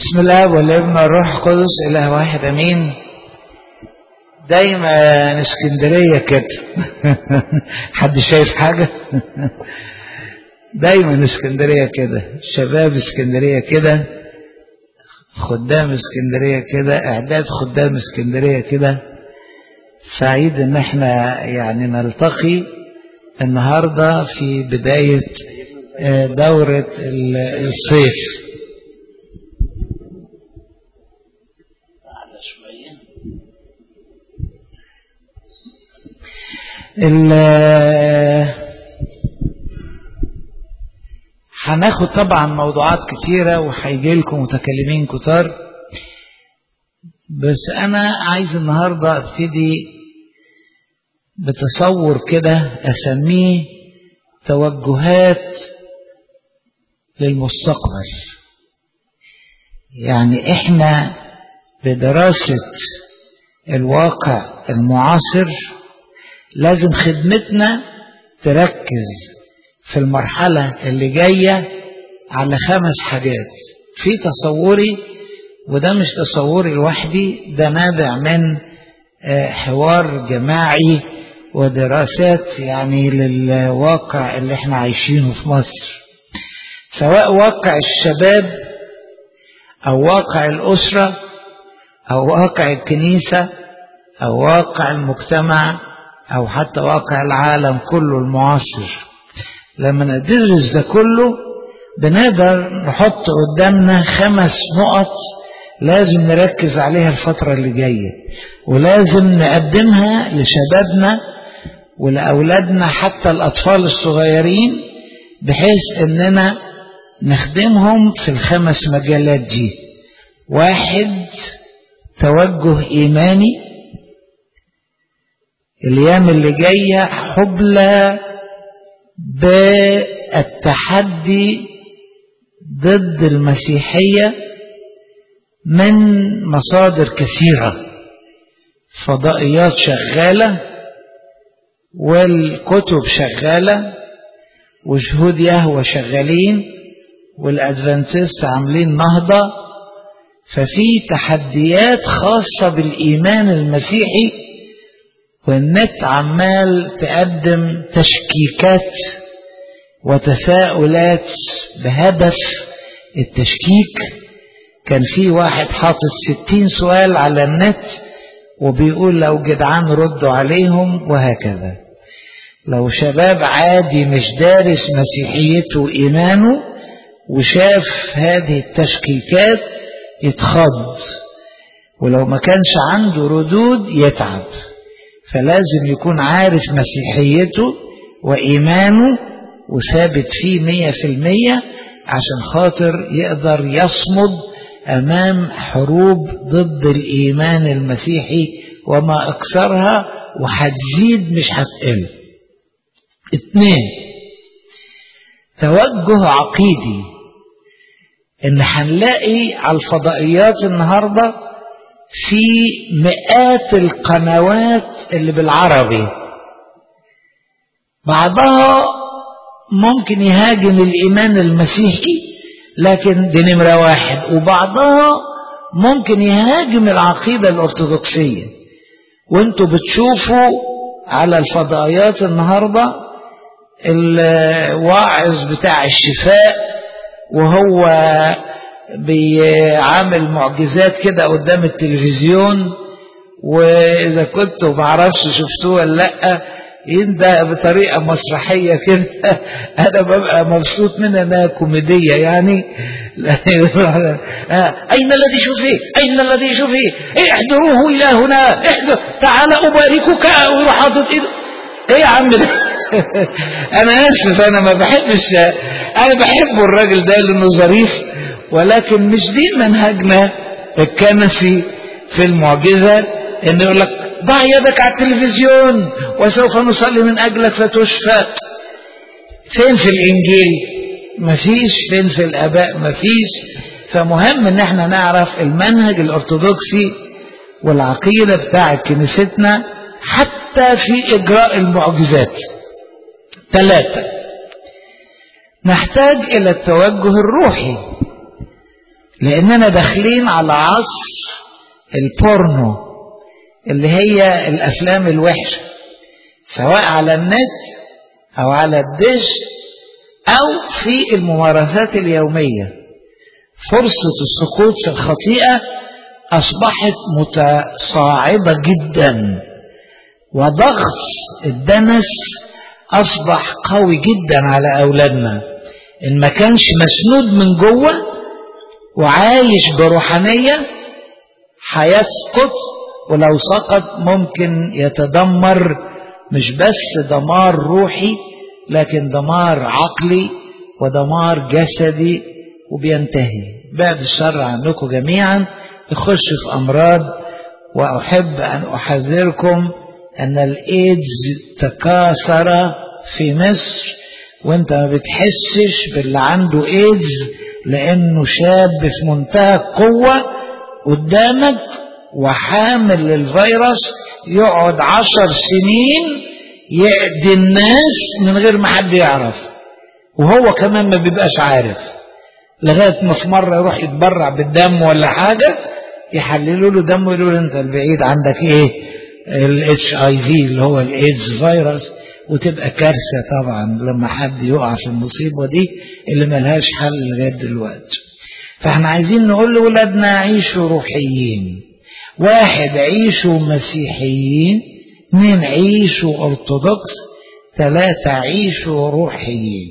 بسم الله والابن والروح القدس اله واحد امين دايما اسكندريه كده حد شايف حاجه دايما اسكندريه كده شباب اسكندريه كده خدام اسكندريه كده اعداد خدام اسكندريه كده سعيد ان احنا يعني نلتقي النهارده في بدايه دوره الصيف هناخد طبعا موضوعات كتيرة وهيجي لكم متكلمين كتار بس أنا عايز النهاردة أبتدي بتصور كده أسميه توجهات للمستقبل يعني إحنا بدراسة الواقع المعاصر لازم خدمتنا تركز في المرحلة اللي جاية على خمس حاجات في تصوري وده مش تصوري لوحدي ده نابع من حوار جماعي ودراسات يعني للواقع اللي احنا عايشينه في مصر سواء واقع الشباب او واقع الاسرة او واقع الكنيسة او واقع المجتمع او حتى واقع العالم كله المعاصر لما ندرس ده كله بنقدر نحط قدامنا خمس نقط لازم نركز عليها الفترة اللي جاية ولازم نقدمها لشبابنا ولأولادنا حتى الأطفال الصغيرين بحيث أننا نخدمهم في الخمس مجالات دي واحد توجه إيماني الأيام اللي جاية حبلى بالتحدي ضد المسيحية من مصادر كثيرة فضائيات شغالة والكتب شغالة وشهود يهوى شغالين والأدفنتست عاملين نهضة ففي تحديات خاصة بالإيمان المسيحي والنت عمال تقدم تشكيكات وتساؤلات بهدف التشكيك كان في واحد حاطط ستين سؤال على النت وبيقول لو جدعان ردوا عليهم وهكذا لو شباب عادي مش دارس مسيحيته وإيمانه وشاف هذه التشكيكات يتخض ولو ما كانش عنده ردود يتعب فلازم يكون عارف مسيحيته وإيمانه وثابت فيه مية في المية عشان خاطر يقدر يصمد أمام حروب ضد الإيمان المسيحي وما أكثرها وهتزيد مش هتقل اتنين توجه عقيدي ان هنلاقي على الفضائيات النهارده في مئات القنوات اللي بالعربي بعضها ممكن يهاجم الإيمان المسيحي لكن دي نمرة واحد وبعضها ممكن يهاجم العقيدة الأرثوذكسية وانتوا بتشوفوا على الفضائيات النهاردة الواعظ بتاع الشفاء وهو بيعمل معجزات كده قدام التلفزيون واذا كنتوا معرفش شفتوه ولا لا ده بطريقه مسرحيه كده انا ببقى مبسوط منها انها كوميديه يعني اين الذي شوفيه اين شوفيه شوفيه احضروه الى هنا احضر تعال اباركك ويروح حاطط ايده ايه يا عم ده انا اسف انا ما بحبش انا بحبه الراجل ده لانه ظريف ولكن مش دي منهجنا الكنسي في المعجزة ان يقول لك ضع يدك على التلفزيون وسوف نصلي من اجلك فتشفى فين في الانجيل مفيش فين في الاباء مفيش فمهم ان احنا نعرف المنهج الارثوذكسي والعقيدة بتاع كنيستنا حتى في اجراء المعجزات ثلاثة نحتاج الى التوجه الروحي لأننا داخلين على عصر البورنو اللي هي الأفلام الوحشة سواء على النت أو على الدش أو في الممارسات اليومية فرصة السقوط في الخطيئة أصبحت متصاعدة جدا وضغط الدنس أصبح قوي جدا على أولادنا إن ما كانش مسنود من جوه وعايش بروحانية هيسقط ولو سقط ممكن يتدمر مش بس دمار روحي لكن دمار عقلي ودمار جسدي وبينتهي بعد الشر عنكم جميعا يخش في أمراض وأحب أن أحذركم أن الإيدز تكاثر في مصر وانت ما بتحسش باللي عنده إيدز لأنه شاب في منتهى القوة قدامك وحامل للفيروس يقعد عشر سنين يأذي الناس من غير ما حد يعرف وهو كمان ما بيبقاش عارف لغاية ما في مرة يروح يتبرع بالدم ولا حاجة يحللوا له دم ويقولوا له انت البعيد عندك ايه الاتش اي في اللي هو الايدز فيروس وتبقى كارثة طبعا لما حد يقع في المصيبة دي اللي ملهاش حل لغاية دلوقتي فاحنا عايزين نقول لأولادنا عيشوا روحيين واحد عيشوا مسيحيين اثنين عيشوا ارثوذكس ثلاثة عيشوا روحيين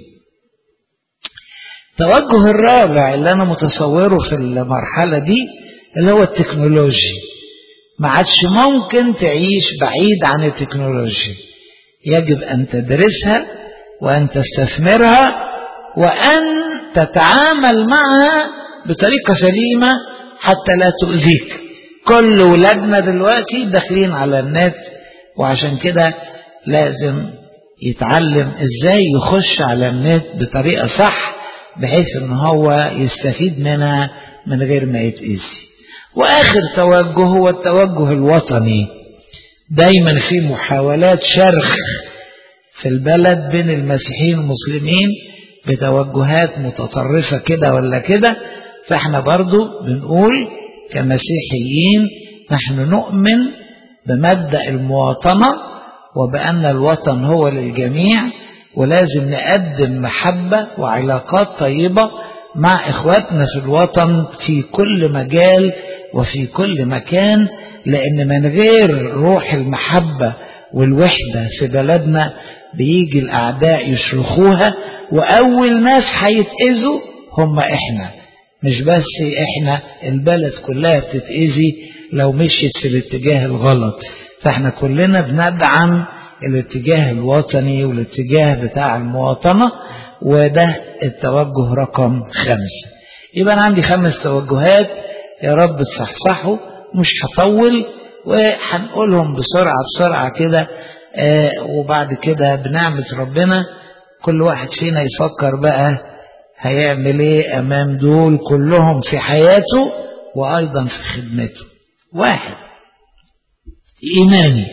التوجه الرابع اللي انا متصوره في المرحلة دي اللي هو التكنولوجي ما عادش ممكن تعيش بعيد عن التكنولوجيا يجب ان تدرسها وان تستثمرها وان تتعامل معها بطريقة سليمة حتى لا تؤذيك كل ولادنا دلوقتي داخلين على النت وعشان كده لازم يتعلم ازاي يخش على النت بطريقة صح بحيث ان هو يستفيد منها من غير ما يتأذي واخر توجه هو التوجه الوطني دايما في محاولات شرخ في البلد بين المسيحيين والمسلمين بتوجهات متطرفة كده ولا كده فاحنا برضو بنقول كمسيحيين نحن نؤمن بمبدأ المواطنة وبأن الوطن هو للجميع ولازم نقدم محبة وعلاقات طيبة مع إخواتنا في الوطن في كل مجال وفي كل مكان لأن من غير روح المحبة والوحدة في بلدنا بيجي الأعداء يشرخوها وأول ناس هيتأذوا هم إحنا مش بس إحنا البلد كلها بتتأذي لو مشيت في الاتجاه الغلط فإحنا كلنا بندعم الاتجاه الوطني والاتجاه بتاع المواطنة وده التوجه رقم خمسة يبقى أنا عندي خمس توجهات يا رب تصحصحوا مش هطول وهنقولهم بسرعة بسرعة كده آه وبعد كده بنعمة ربنا كل واحد فينا يفكر بقى هيعمل ايه امام دول كلهم في حياته وايضا في خدمته واحد ايماني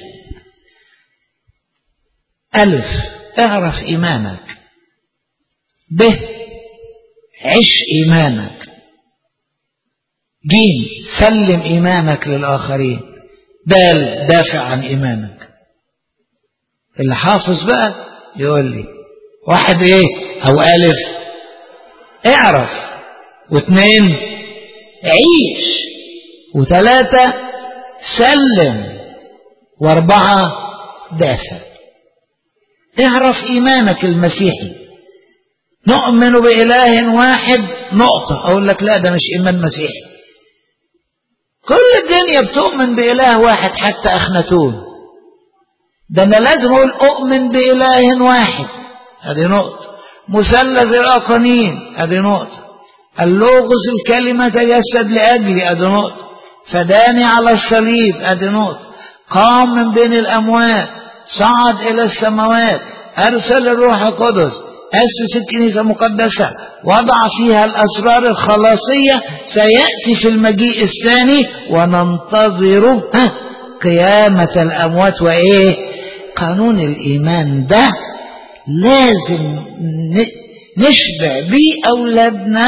الف اعرف ايمانك ب عش ايمانك جيم سلم ايمانك للاخرين دال دافع عن ايمانك اللي حافظ بقى يقول لي واحد ايه او الف اعرف واثنين عيش وثلاثة سلم واربعة دافع اعرف ايمانك المسيحي نؤمن بإله واحد نقطة أقول لك لا ده مش إيمان مسيحي كل الدنيا بتؤمن بإله واحد حتى أخناتون ده أنا لازم أقول أؤمن بإله واحد هذه نقطة مثلث الأقانيم هذه نقطة اللوغوس الكلمة تجسد لأجلي هذه نقطة فداني على الصليب هذه نقطة قام من بين الأموات صعد إلى السماوات أرسل الروح القدس أسس الكنيسة المقدسة وضع فيها الأسرار الخلاصية سيأتي في المجيء الثاني وننتظر قيامة الأموات وإيه قانون الإيمان ده لازم نشبع بيه أولادنا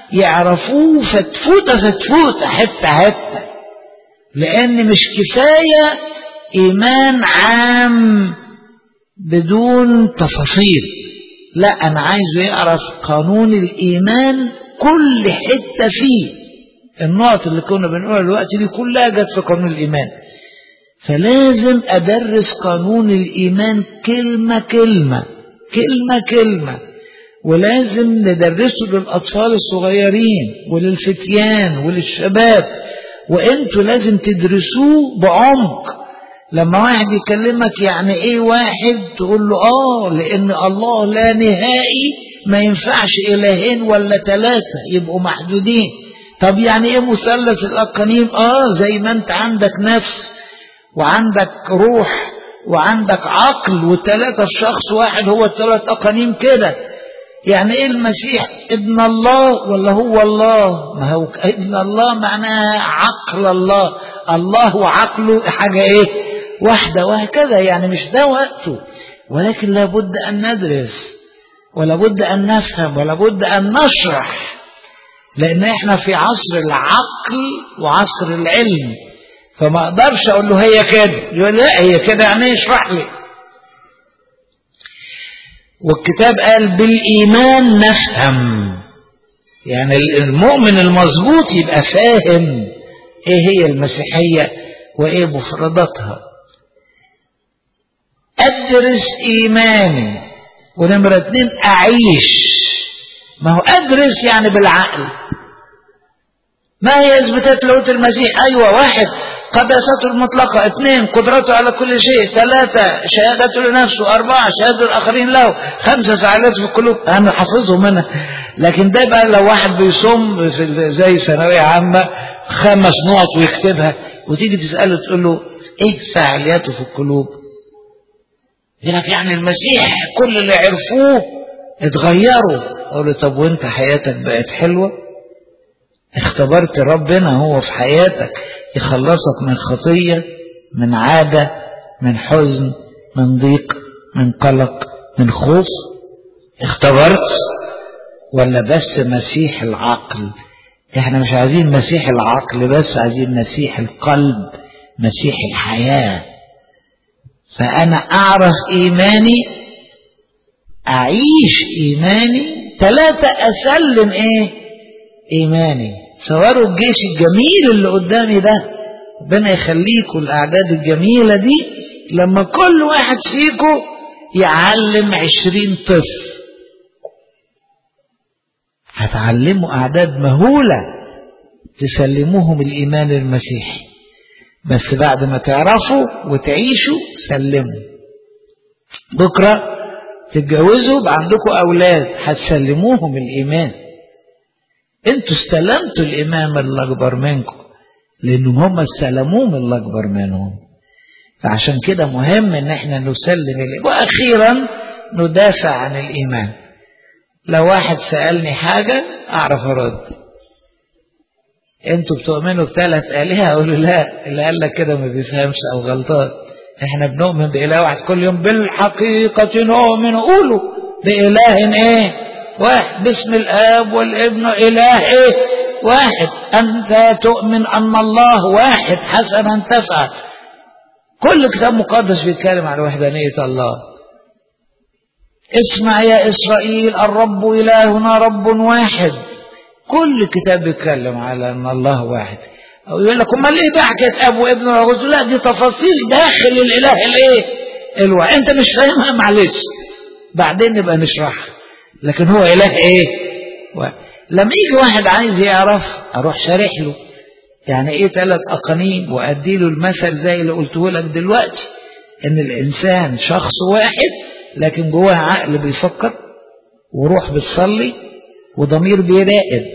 يعرفوه فتفوتة فتفوتة حتة حتة لأن مش كفاية إيمان عام بدون تفاصيل لا أنا عايزه يعرف قانون الإيمان كل حتة فيه النقط اللي كنا بنقولها دلوقتي دي كلها جت في قانون الإيمان فلازم أدرس قانون الإيمان كلمة كلمة كلمة كلمة ولازم ندرسه للأطفال الصغيرين وللفتيان وللشباب وانتوا لازم تدرسوه بعمق لما واحد يكلمك يعني ايه واحد تقول له اه لان الله لا نهائي ما ينفعش الهين ولا ثلاثة يبقوا محدودين طب يعني ايه مثلث الاقانيم اه زي ما انت عندك نفس وعندك روح وعندك عقل والثلاثة في شخص واحد هو الثلاث اقانيم كده يعني ايه المسيح ابن الله ولا هو الله ما هو ابن الله معناها عقل الله الله وعقله حاجة ايه واحدة وهكذا يعني مش ده وقته ولكن لابد أن ندرس ولابد أن نفهم ولابد أن نشرح لأن احنا في عصر العقل وعصر العلم فما اقدرش اقول له هي كده يقول لا هي كده يعني اشرح لي والكتاب قال بالإيمان نفهم يعني المؤمن المظبوط يبقى فاهم ايه هي المسيحية وايه مفرداتها ادرس ايماني ونمرة اتنين اعيش ما هو ادرس يعني بالعقل ما هي اثباتات لاهوت المسيح ايوه واحد قداسته المطلقة اثنين قدرته على كل شيء ثلاثة شهادته لنفسه أربعة شهادة الآخرين له خمسة سعادات في القلوب أنا حافظهم أنا لكن ده بقى لو واحد بيصوم في زي ثانوية عامة خمس نقط ويكتبها وتيجي تسأله تقول له إيه فعالياته في القلوب يقول لك يعني المسيح كل اللي عرفوه اتغيروا أقول له طب وأنت حياتك بقت حلوة اختبرت ربنا هو في حياتك يخلصك من خطية من عادة من حزن من ضيق من قلق من خوف اختبرت ولا بس مسيح العقل احنا مش عايزين مسيح العقل بس عايزين مسيح القلب مسيح الحياة فأنا أعرف إيماني أعيش إيماني ثلاثة أسلم إيه إيماني صوروا الجيش الجميل اللي قدامي ده ربنا يخليكم الأعداد الجميلة دي لما كل واحد فيكم يعلم عشرين طفل هتعلموا أعداد مهولة تسلموهم الإيمان المسيحي بس بعد ما تعرفوا وتعيشوا سلموا بكرة تتجوزوا يبقى عندكم أولاد هتسلموهم الإيمان انتوا استلمتوا الإمام اللي أكبر منكم لأنهم هم استلموه من اللي أكبر منهم فعشان كده مهم إن احنا نسلم الإيمان وأخيرا ندافع عن الإيمان لو واحد سألني حاجة أعرف أرد انتوا بتؤمنوا بثلاث آلهة أقول له لا اللي قال لك كده ما بيفهمش أو غلطان احنا بنؤمن بإله واحد كل يوم بالحقيقة نؤمن قولوا بإله ايه واحد باسم الآب والابن إله إيه واحد أنت تؤمن أن الله واحد حسنا تفعل كل كتاب مقدس بيتكلم عن وحدانية الله اسمع يا إسرائيل الرب إلهنا رب واحد كل كتاب بيتكلم على أن الله واحد أو يقول لك أمال إيه بقى حكاية أب وابن وغوث لا دي تفاصيل داخل الإله الإيه الواحد أنت مش فاهمها معلش بعدين نبقى نشرحها لكن هو إله إيه واحد. لما يجي واحد عايز يعرف أروح شارح له يعني إيه ثلاث أقانيم وأدي له المثل زي اللي قلته لك دلوقتي إن الإنسان شخص واحد لكن جواه عقل بيفكر وروح بتصلي وضمير بيراقب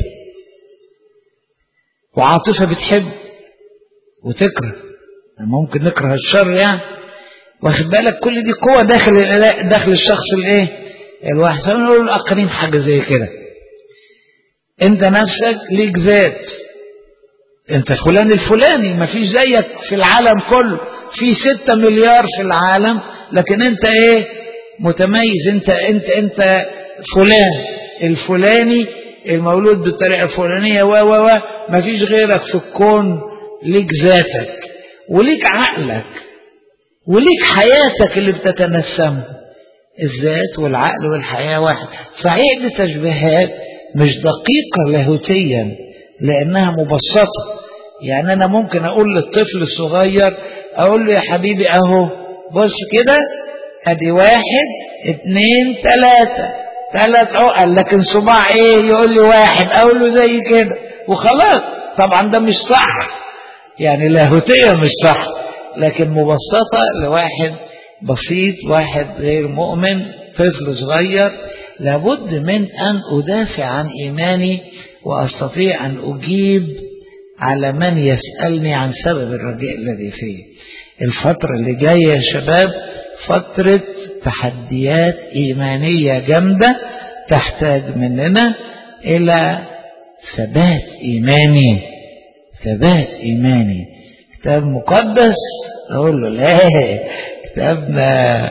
وعاطفة بتحب وتكره ممكن نكره الشر يعني واخد بالك كل دي قوة داخل داخل الشخص الايه الواحد فنقول الأقرين حاجة زي كده انت نفسك ليك ذات انت فلان الفلاني ما فيش زيك في العالم كله في ستة مليار في العالم لكن انت ايه متميز انت انت انت فلان الفلاني المولود بالطريقة الفلانية و و و مفيش غيرك في الكون ليك ذاتك وليك عقلك وليك حياتك اللي بتتنسمها الذات والعقل والحياة واحد صحيح دي تشبيهات مش دقيقة لاهوتيا لأنها مبسطة يعني أنا ممكن أقول للطفل الصغير أقول له يا حبيبي أهو بص كده أدي واحد اتنين تلاتة تلات عقل لكن صباع إيه يقول لي واحد أقول له زي كده وخلاص طبعا ده مش صح يعني لاهوتيا مش صح لكن مبسطة لواحد بسيط واحد غير مؤمن طفل صغير لابد من أن أدافع عن إيماني وأستطيع أن أجيب على من يسألني عن سبب الرجاء الذي فيه الفترة اللي جاية يا شباب فترة تحديات إيمانية جامدة تحتاج مننا إلى ثبات إيماني ثبات إيماني كتاب مقدس أقول له لا كتابنا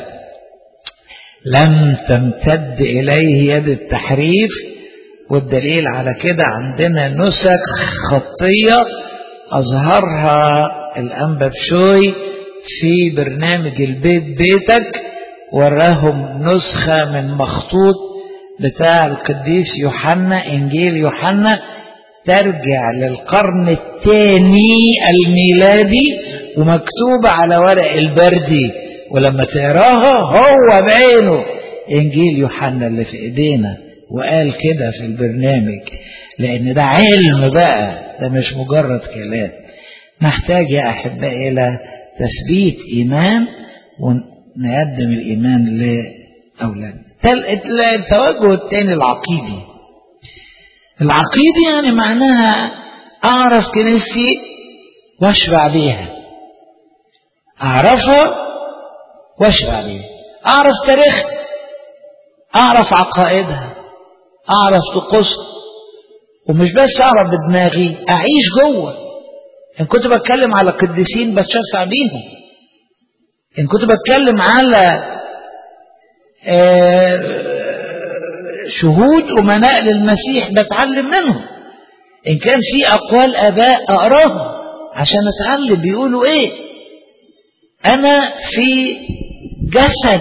لم تمتد إليه يد التحريف والدليل على كده عندنا نسخ خطية أظهرها الأنبا بشوي في برنامج البيت بيتك وراهم نسخة من مخطوط بتاع القديس يوحنا إنجيل يوحنا ترجع للقرن الثاني الميلادي ومكتوبة على ورق البردي ولما تقراها هو بعينه إنجيل يوحنا اللي في إيدينا وقال كده في البرنامج لأن ده علم بقى ده مش مجرد كلام نحتاج يا أحبائي إلى تثبيت إيمان ونقدم الإيمان لأولادنا التوجه الثاني العقيدي العقيدي يعني معناها أعرف كنيستي وأشبع بيها أعرفها وأشبع بيها أعرف تاريخها أعرف عقائدها أعرف طقوسها ومش بس أعرف بدماغي أعيش جوه إن كنت بتكلم على قديسين بتشفع بيهم إن كنت بتكلم على شهود أمناء للمسيح بتعلم منهم إن كان في أقوال آباء أقراهم عشان أتعلم بيقولوا إيه أنا في جسد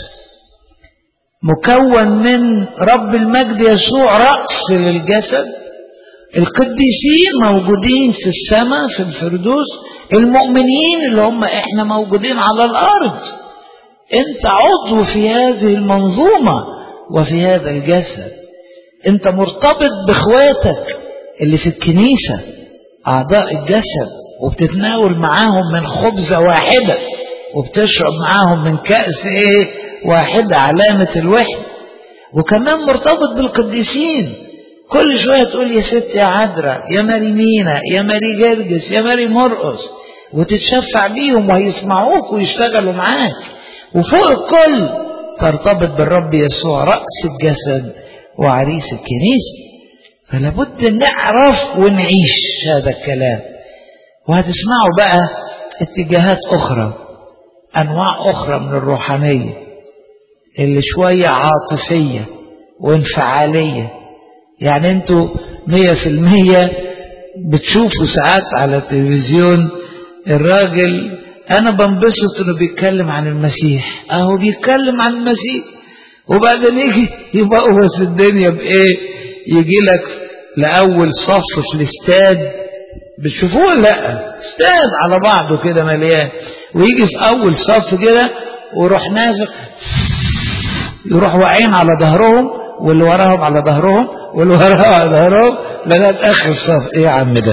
مكون من رب المجد يسوع رأس للجسد القديسين موجودين في السماء في الفردوس المؤمنين اللي هم احنا موجودين على الارض انت عضو في هذه المنظومه وفي هذا الجسد انت مرتبط باخواتك اللي في الكنيسه اعضاء الجسد وبتتناول معاهم من خبزه واحده وبتشرب معاهم من كأس ايه واحدة علامة الوحدة وكمان مرتبط بالقديسين كل شوية تقول يا ست يا عذراء يا ماري مينا يا ماري جرجس يا ماري مرقص وتتشفع بيهم وهيسمعوك ويشتغلوا معاك وفوق الكل ترتبط بالرب يسوع رأس الجسد وعريس الكنيسة فلا بد نعرف ونعيش هذا الكلام وهتسمعوا بقى اتجاهات أخرى أنواع أخرى من الروحانية اللي شوية عاطفية وانفعالية يعني انتوا مية في المية بتشوفوا ساعات على التلفزيون الراجل انا بنبسط انه بيتكلم عن المسيح اهو بيتكلم عن المسيح وبعدين يجي يبوظ الدنيا بايه يجي لك لاول صف في الاستاد بتشوفوه لا استاد على بعضه كده مليان ويجي في اول صف كده ويروح نازل يروح واقعين على ظهرهم واللي وراهم على ظهرهم واللي وراهم على ظهرهم لغايه اخر الصف ايه يا عم ده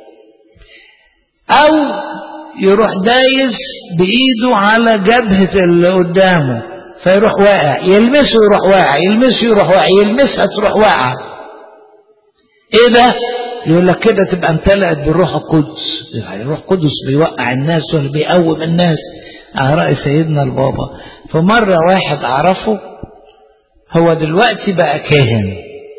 او يروح دايس بايده على جبهه اللي قدامه فيروح واقع يلمسه يروح واقع يلمسه يروح واقع يلمسها تروح واقعه ايه ده يقول لك كده تبقى امتلأت بالروح القدس يعني الروح القدس بيوقع الناس ولا بيقوم الناس على رأي سيدنا البابا فمرة واحد أعرفه هو دلوقتي بقى كاهن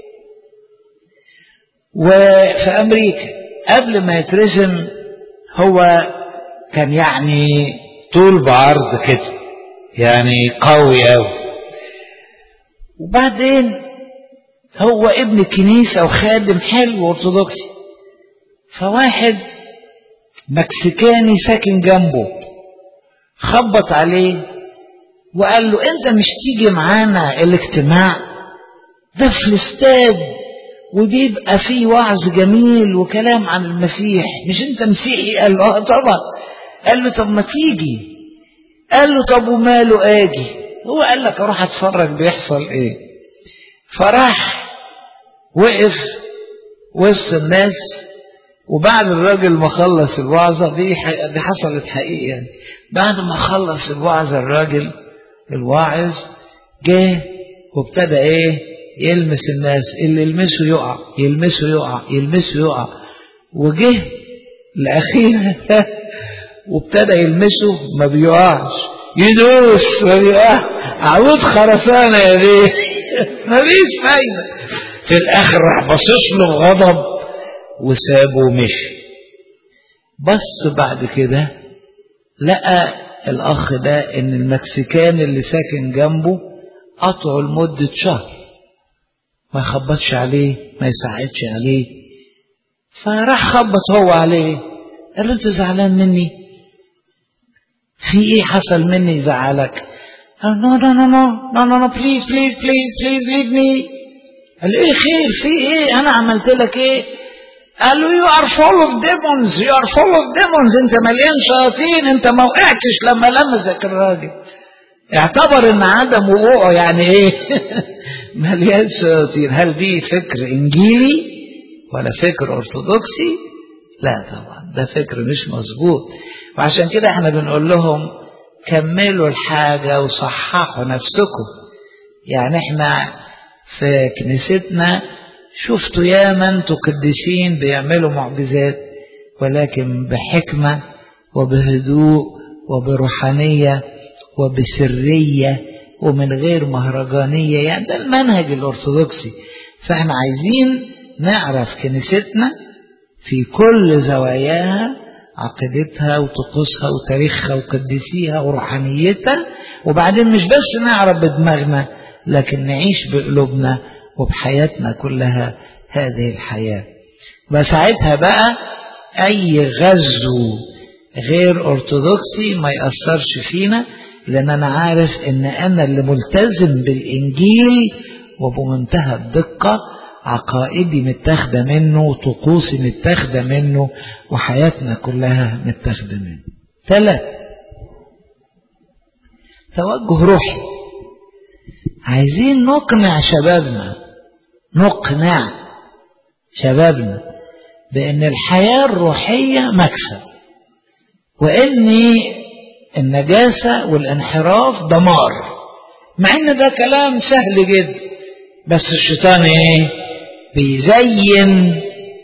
وفي أمريكا قبل ما يترسم هو كان يعني طول بعرض كده يعني قوي أوي وبعدين هو ابن الكنيسة وخادم حلو أرثوذكسي فواحد مكسيكاني ساكن جنبه خبط عليه وقال له انت مش تيجي معانا الاجتماع ده في الاستاد وبيبقى فيه وعظ جميل وكلام عن المسيح مش انت مسيحي قال له اه طبعا قال له طب ما تيجي قال له طب وماله اجي هو قال لك اروح اتفرج بيحصل ايه فراح وقف وسط الناس وبعد الراجل ما خلص الوعظة دي دي حصلت حقيقة يعني بعد ما خلص الوعظة الراجل الواعظ جه وابتدى ايه يلمس الناس اللي يلمسه يقع يلمسه يقع يلمسه يقع وجه الأخير وابتدى يلمسه ما بيقعش يدوس ما بيقعش عمود خرسانة يا بيه مفيش فايدة في الآخر راح باصص له غضب وسابه ومشي بص بعد كده لقى الأخ ده إن المكسيكان اللي ساكن جنبه قطعه لمدة شهر ما يخبطش عليه ما يساعدش عليه فراح خبط هو عليه قال له انت زعلان مني في ايه حصل مني يزعلك قال نو نو نو نو نو نو نو بليز بليز بليز بليز ليف مي قال له ايه خير في ايه انا عملت لك ايه قال له يو ار فول اوف ديمونز يو ار فول اوف ديمونز انت مليان شياطين انت ما وقعتش لما لمسك الراجل اعتبر ان عدم وقوعه يعني ايه مليان شياطين هل دي فكر انجيلي ولا فكر ارثوذكسي لا طبعا ده فكر مش مظبوط وعشان كده احنا بنقول لهم كملوا الحاجة وصححوا نفسكم يعني احنا في كنيستنا شفتوا ياما انتوا قديسين بيعملوا معجزات ولكن بحكمة وبهدوء وبروحانية وبسرية ومن غير مهرجانية يعني ده المنهج الأرثوذكسي فاحنا عايزين نعرف كنيستنا في كل زواياها عقيدتها وطقوسها وتاريخها وقديسيها وروحانيتها وبعدين مش بس نعرف بدماغنا لكن نعيش بقلوبنا وبحياتنا كلها هذه الحياة وساعتها بقى أي غزو غير أرثوذكسي ما يأثرش فينا لأن أنا عارف إن أنا اللي ملتزم بالإنجيل وبمنتهى الدقة عقائدي متاخدة منه وطقوسي متاخدة منه وحياتنا كلها متاخدة منه ثلاثة توجه روحي عايزين نقنع شبابنا نقنع شبابنا بأن الحياة الروحية مكسب وأن النجاسة والانحراف دمار مع ان ده كلام سهل جدا بس الشيطان ايه بيزين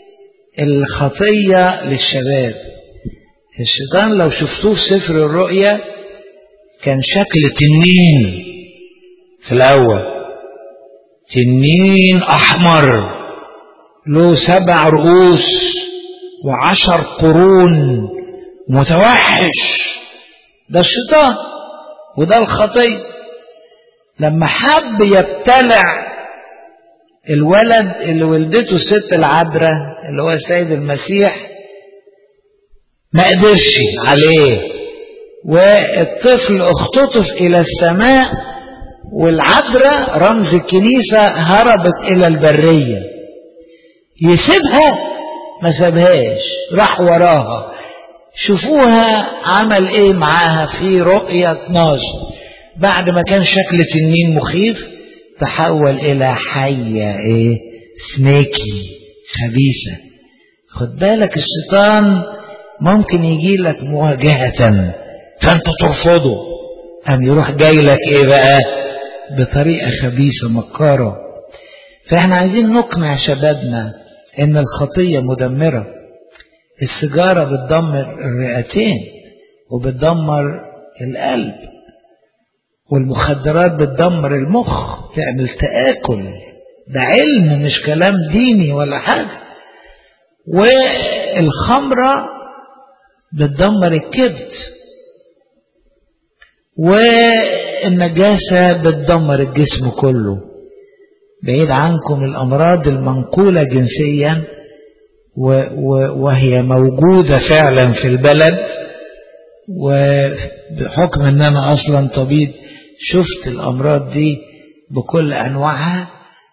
الخطية للشباب الشيطان لو شفتوه في سفر الرؤيا كان شكل تنين في الأول تنين أحمر له سبع رؤوس وعشر قرون متوحش ده الشيطان وده الخطية لما حب يبتلع الولد اللي ولدته الست العذراء اللي هو السيد المسيح ما قدرش عليه والطفل اختطف الى السماء والعذراء رمز الكنيسة هربت الى البرية يسيبها ما سابهاش راح وراها شوفوها عمل ايه معاها في رؤية 12 بعد ما كان شكل تنين مخيف تحول الى حية ايه سنيكي خبيثة خد بالك الشيطان ممكن يجي لك مواجهة فانت ترفضه قام يروح جاي لك ايه بقى بطريقة خبيثة مكارة فاحنا عايزين نقنع شبابنا ان الخطية مدمرة السيجارة بتدمر الرئتين وبتدمر القلب والمخدرات بتدمر المخ تعمل تآكل ده علم مش كلام ديني ولا حاجة والخمرة بتدمر الكبد والنجاسة بتدمر الجسم كله بعيد عنكم الأمراض المنقولة جنسيا وهي موجودة فعلا في البلد وبحكم ان انا اصلا طبيب شفت الامراض دي بكل انواعها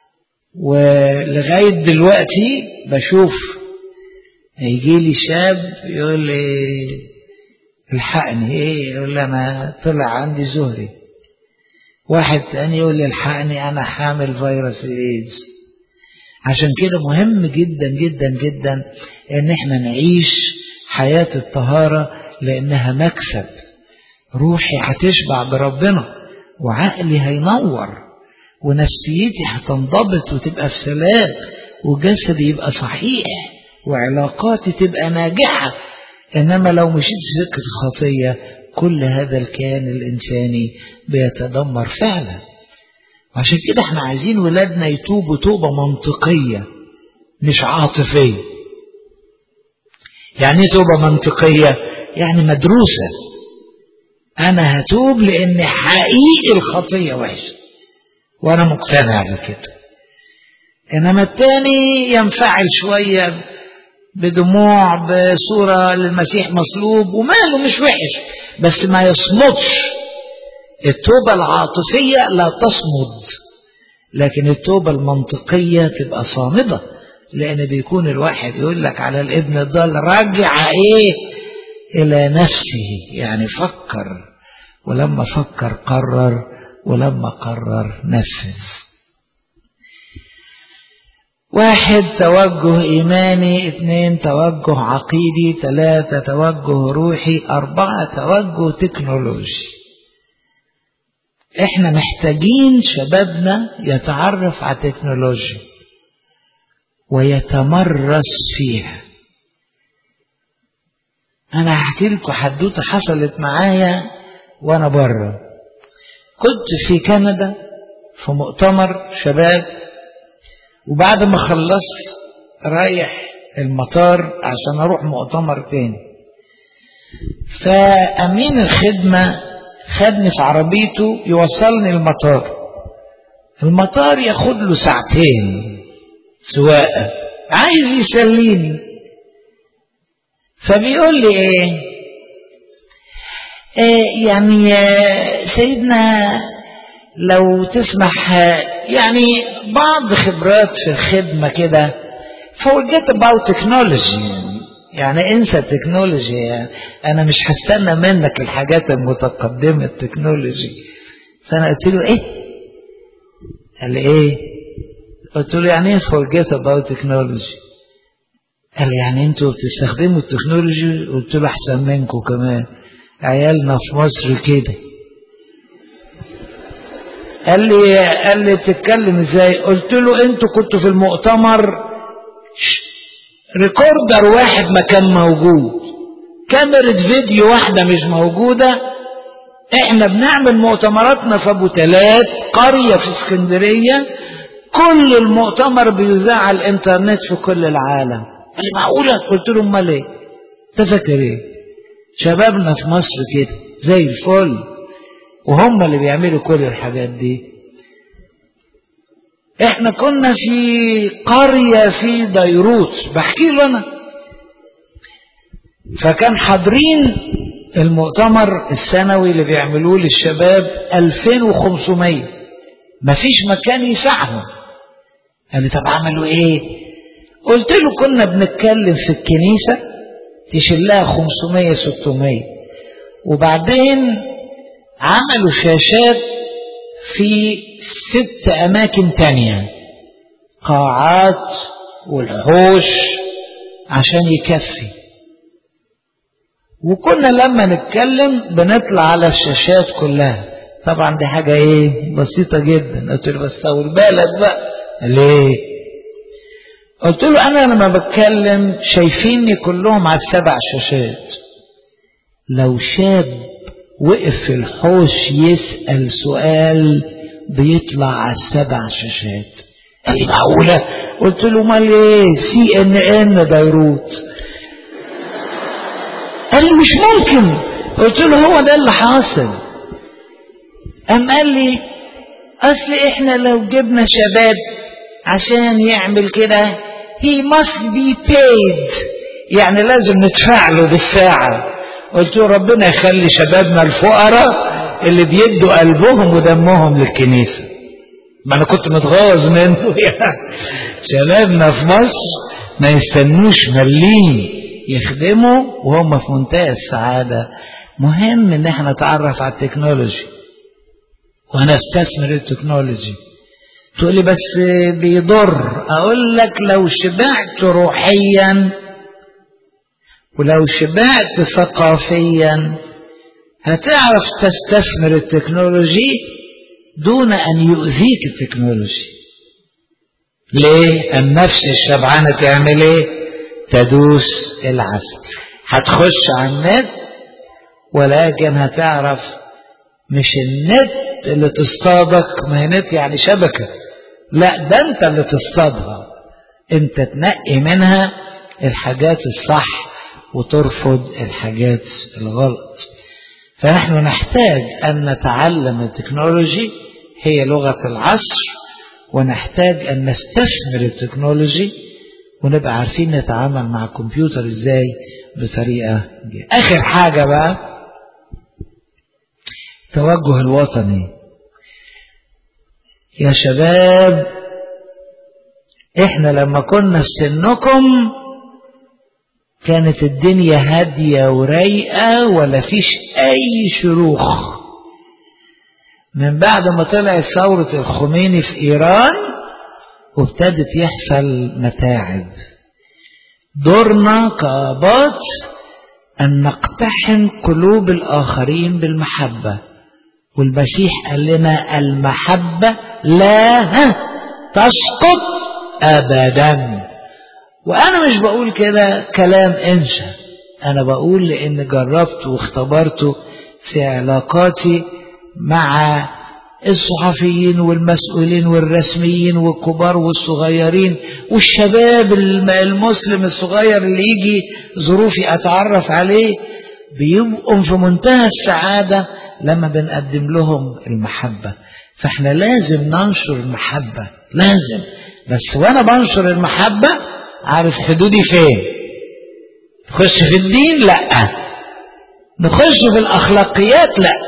ولغاية دلوقتي بشوف يجي لي شاب يقول لي الحقني ايه يقول لي انا طلع عندي زهري واحد تاني يقول لي الحقني انا حامل فيروس الايدز عشان كده مهم جدا جدا جدا ان احنا نعيش حياة الطهارة لانها مكسب روحي هتشبع بربنا وعقلي هينور ونفسيتي هتنضبط وتبقى في سلام وجسدي يبقى صحيح وعلاقاتي تبقى ناجحة إنما لو مشيت في سكة الخطية كل هذا الكيان الإنساني بيتدمر فعلا عشان كده احنا عايزين ولادنا يتوبوا توبة منطقية مش عاطفية يعني ايه توبة منطقية يعني مدروسة أنا هتوب لأن حقيقي الخطية وحشة وأنا مقتنع بكده إنما التاني ينفعل شوية بدموع بصورة للمسيح مصلوب وماله مش وحش بس ما يصمدش التوبة العاطفية لا تصمد لكن التوبة المنطقية تبقى صامدة لأن بيكون الواحد يقول لك على الابن الضال رجع إيه إلى نفسه يعني فكر ولما فكر قرر ولما قرر نفذ واحد توجه إيماني اثنين توجه عقيدي ثلاثة توجه روحي أربعة توجه تكنولوجي احنا محتاجين شبابنا يتعرف على التكنولوجيا ويتمرس فيها انا هحكي لكم حدوته حصلت معايا وانا بره كنت في كندا في مؤتمر شباب وبعد ما خلصت رايح المطار عشان اروح مؤتمر تاني فامين الخدمه خدني في عربيته يوصلني المطار المطار ياخد له ساعتين سواقه عايز يسليني فبيقول لي ايه, إيه يعني سيدنا لو تسمح يعني بعض خبرات في الخدمة كده forget about technology يعني انسى التكنولوجي يعني انا مش هستنى منك الحاجات المتقدمة التكنولوجي فانا قلت له ايه قال لي ايه قلت له يعني ايه forget about technology قال لي يعني انتوا بتستخدموا التكنولوجي قلت له احسن منكم كمان عيالنا في مصر كده قال لي قال لي بتتكلم ازاي قلت له انتوا كنتوا في المؤتمر ريكوردر واحد ما كان موجود كاميرا فيديو واحدة مش موجودة احنا بنعمل مؤتمراتنا في ابو تلات قرية في اسكندرية كل المؤتمر بيذاع على الانترنت في كل العالم قال لي معقولة قلت له امال ايه انت فاكر ايه شبابنا في مصر كده زي الفل وهم اللي بيعملوا كل الحاجات دي احنا كنا في قرية في بيروت بحكي له انا فكان حاضرين المؤتمر السنوي اللي بيعملوه للشباب 2500 مفيش مكان يسعهم قال لي طب عملوا ايه قلت له كنا بنتكلم في الكنيسة تشلها 500 600 وبعدين عملوا شاشات في ست أماكن تانية قاعات والحوش عشان يكفي وكنا لما نتكلم بنطلع على الشاشات كلها طبعا دي حاجة ايه بسيطة جدا قلت له بس طول بالك بقى ليه قلت له انا لما بتكلم شايفيني كلهم على السبع شاشات لو شاب وقف في الحوش يسأل سؤال بيطلع على السبع شاشات قال لي معقولة قلت له امال ايه سي ان ان بيروت قال لي مش ممكن قلت له هو ده اللي حاصل قام قال لي اصل احنا لو جبنا شباب عشان يعمل كده he must be paid يعني لازم ندفع له بالساعة قلت له ربنا يخلي شبابنا الفقراء اللي بيدوا قلبهم ودمهم للكنيسة ما أنا كنت متغاظ منه يعني شبابنا في مصر ما يستنوش مليم يخدموا وهم في منتهى السعادة مهم ان احنا نتعرف على التكنولوجي ونستثمر التكنولوجي تقول لي بس بيضر اقول لك لو شبعت روحيا ولو شبعت ثقافيا هتعرف تستثمر التكنولوجي دون ان يؤذيك التكنولوجي ليه النفس الشبعانة تعمل ايه تدوس العسل هتخش على النت ولكن هتعرف مش النت اللي تصطادك ما هي نت يعني شبكة لا ده انت اللي تصطادها انت تنقي منها الحاجات الصح وترفض الحاجات الغلط فنحن نحتاج ان نتعلم التكنولوجي هي لغة العصر ونحتاج ان نستثمر التكنولوجي ونبقى عارفين نتعامل مع الكمبيوتر ازاي بطريقة جي. اخر حاجة بقى التوجه الوطني يا شباب احنا لما كنا في سنكم كانت الدنيا هادية ورايقة ولا فيش اي شروخ من بعد ما طلعت ثورة الخميني في ايران وابتدت يحصل متاعب دورنا كآباط أن نقتحم قلوب الآخرين بالمحبة والمسيح قال لنا المحبة لا تسقط أبدا وأنا مش بقول كده كلام إنشا أنا بقول لأن جربت واختبرته في علاقاتي مع الصحفيين والمسؤولين والرسميين والكبار والصغيرين والشباب المسلم الصغير اللي يجي ظروفي أتعرف عليه بيبقوا في منتهى السعادة لما بنقدم لهم المحبة فاحنا لازم ننشر المحبة لازم بس وانا بنشر المحبة عارف حدودي فين نخش في الدين لا نخش في الأخلاقيات لا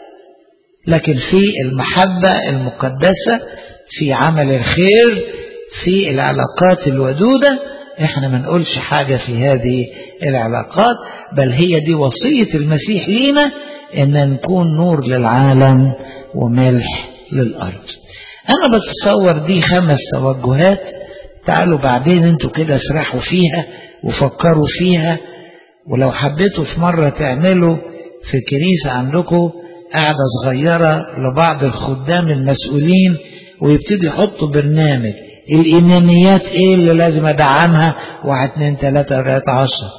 لكن في المحبة المقدسة في عمل الخير في العلاقات الودودة احنا ما نقولش حاجة في هذه العلاقات بل هي دي وصية المسيح لينا ان نكون نور للعالم وملح للأرض انا بتصور دي خمس توجهات تعالوا بعدين انتوا كده اسرحوا فيها وفكروا فيها ولو حبيتوا في مرة تعملوا في الكنيسة عندكم قاعدة صغيرة لبعض الخدام المسؤولين ويبتدي يحطوا برنامج الإيمانيات إيه اللي لازم أدعمها واحد اتنين تلاتة أربعة عشر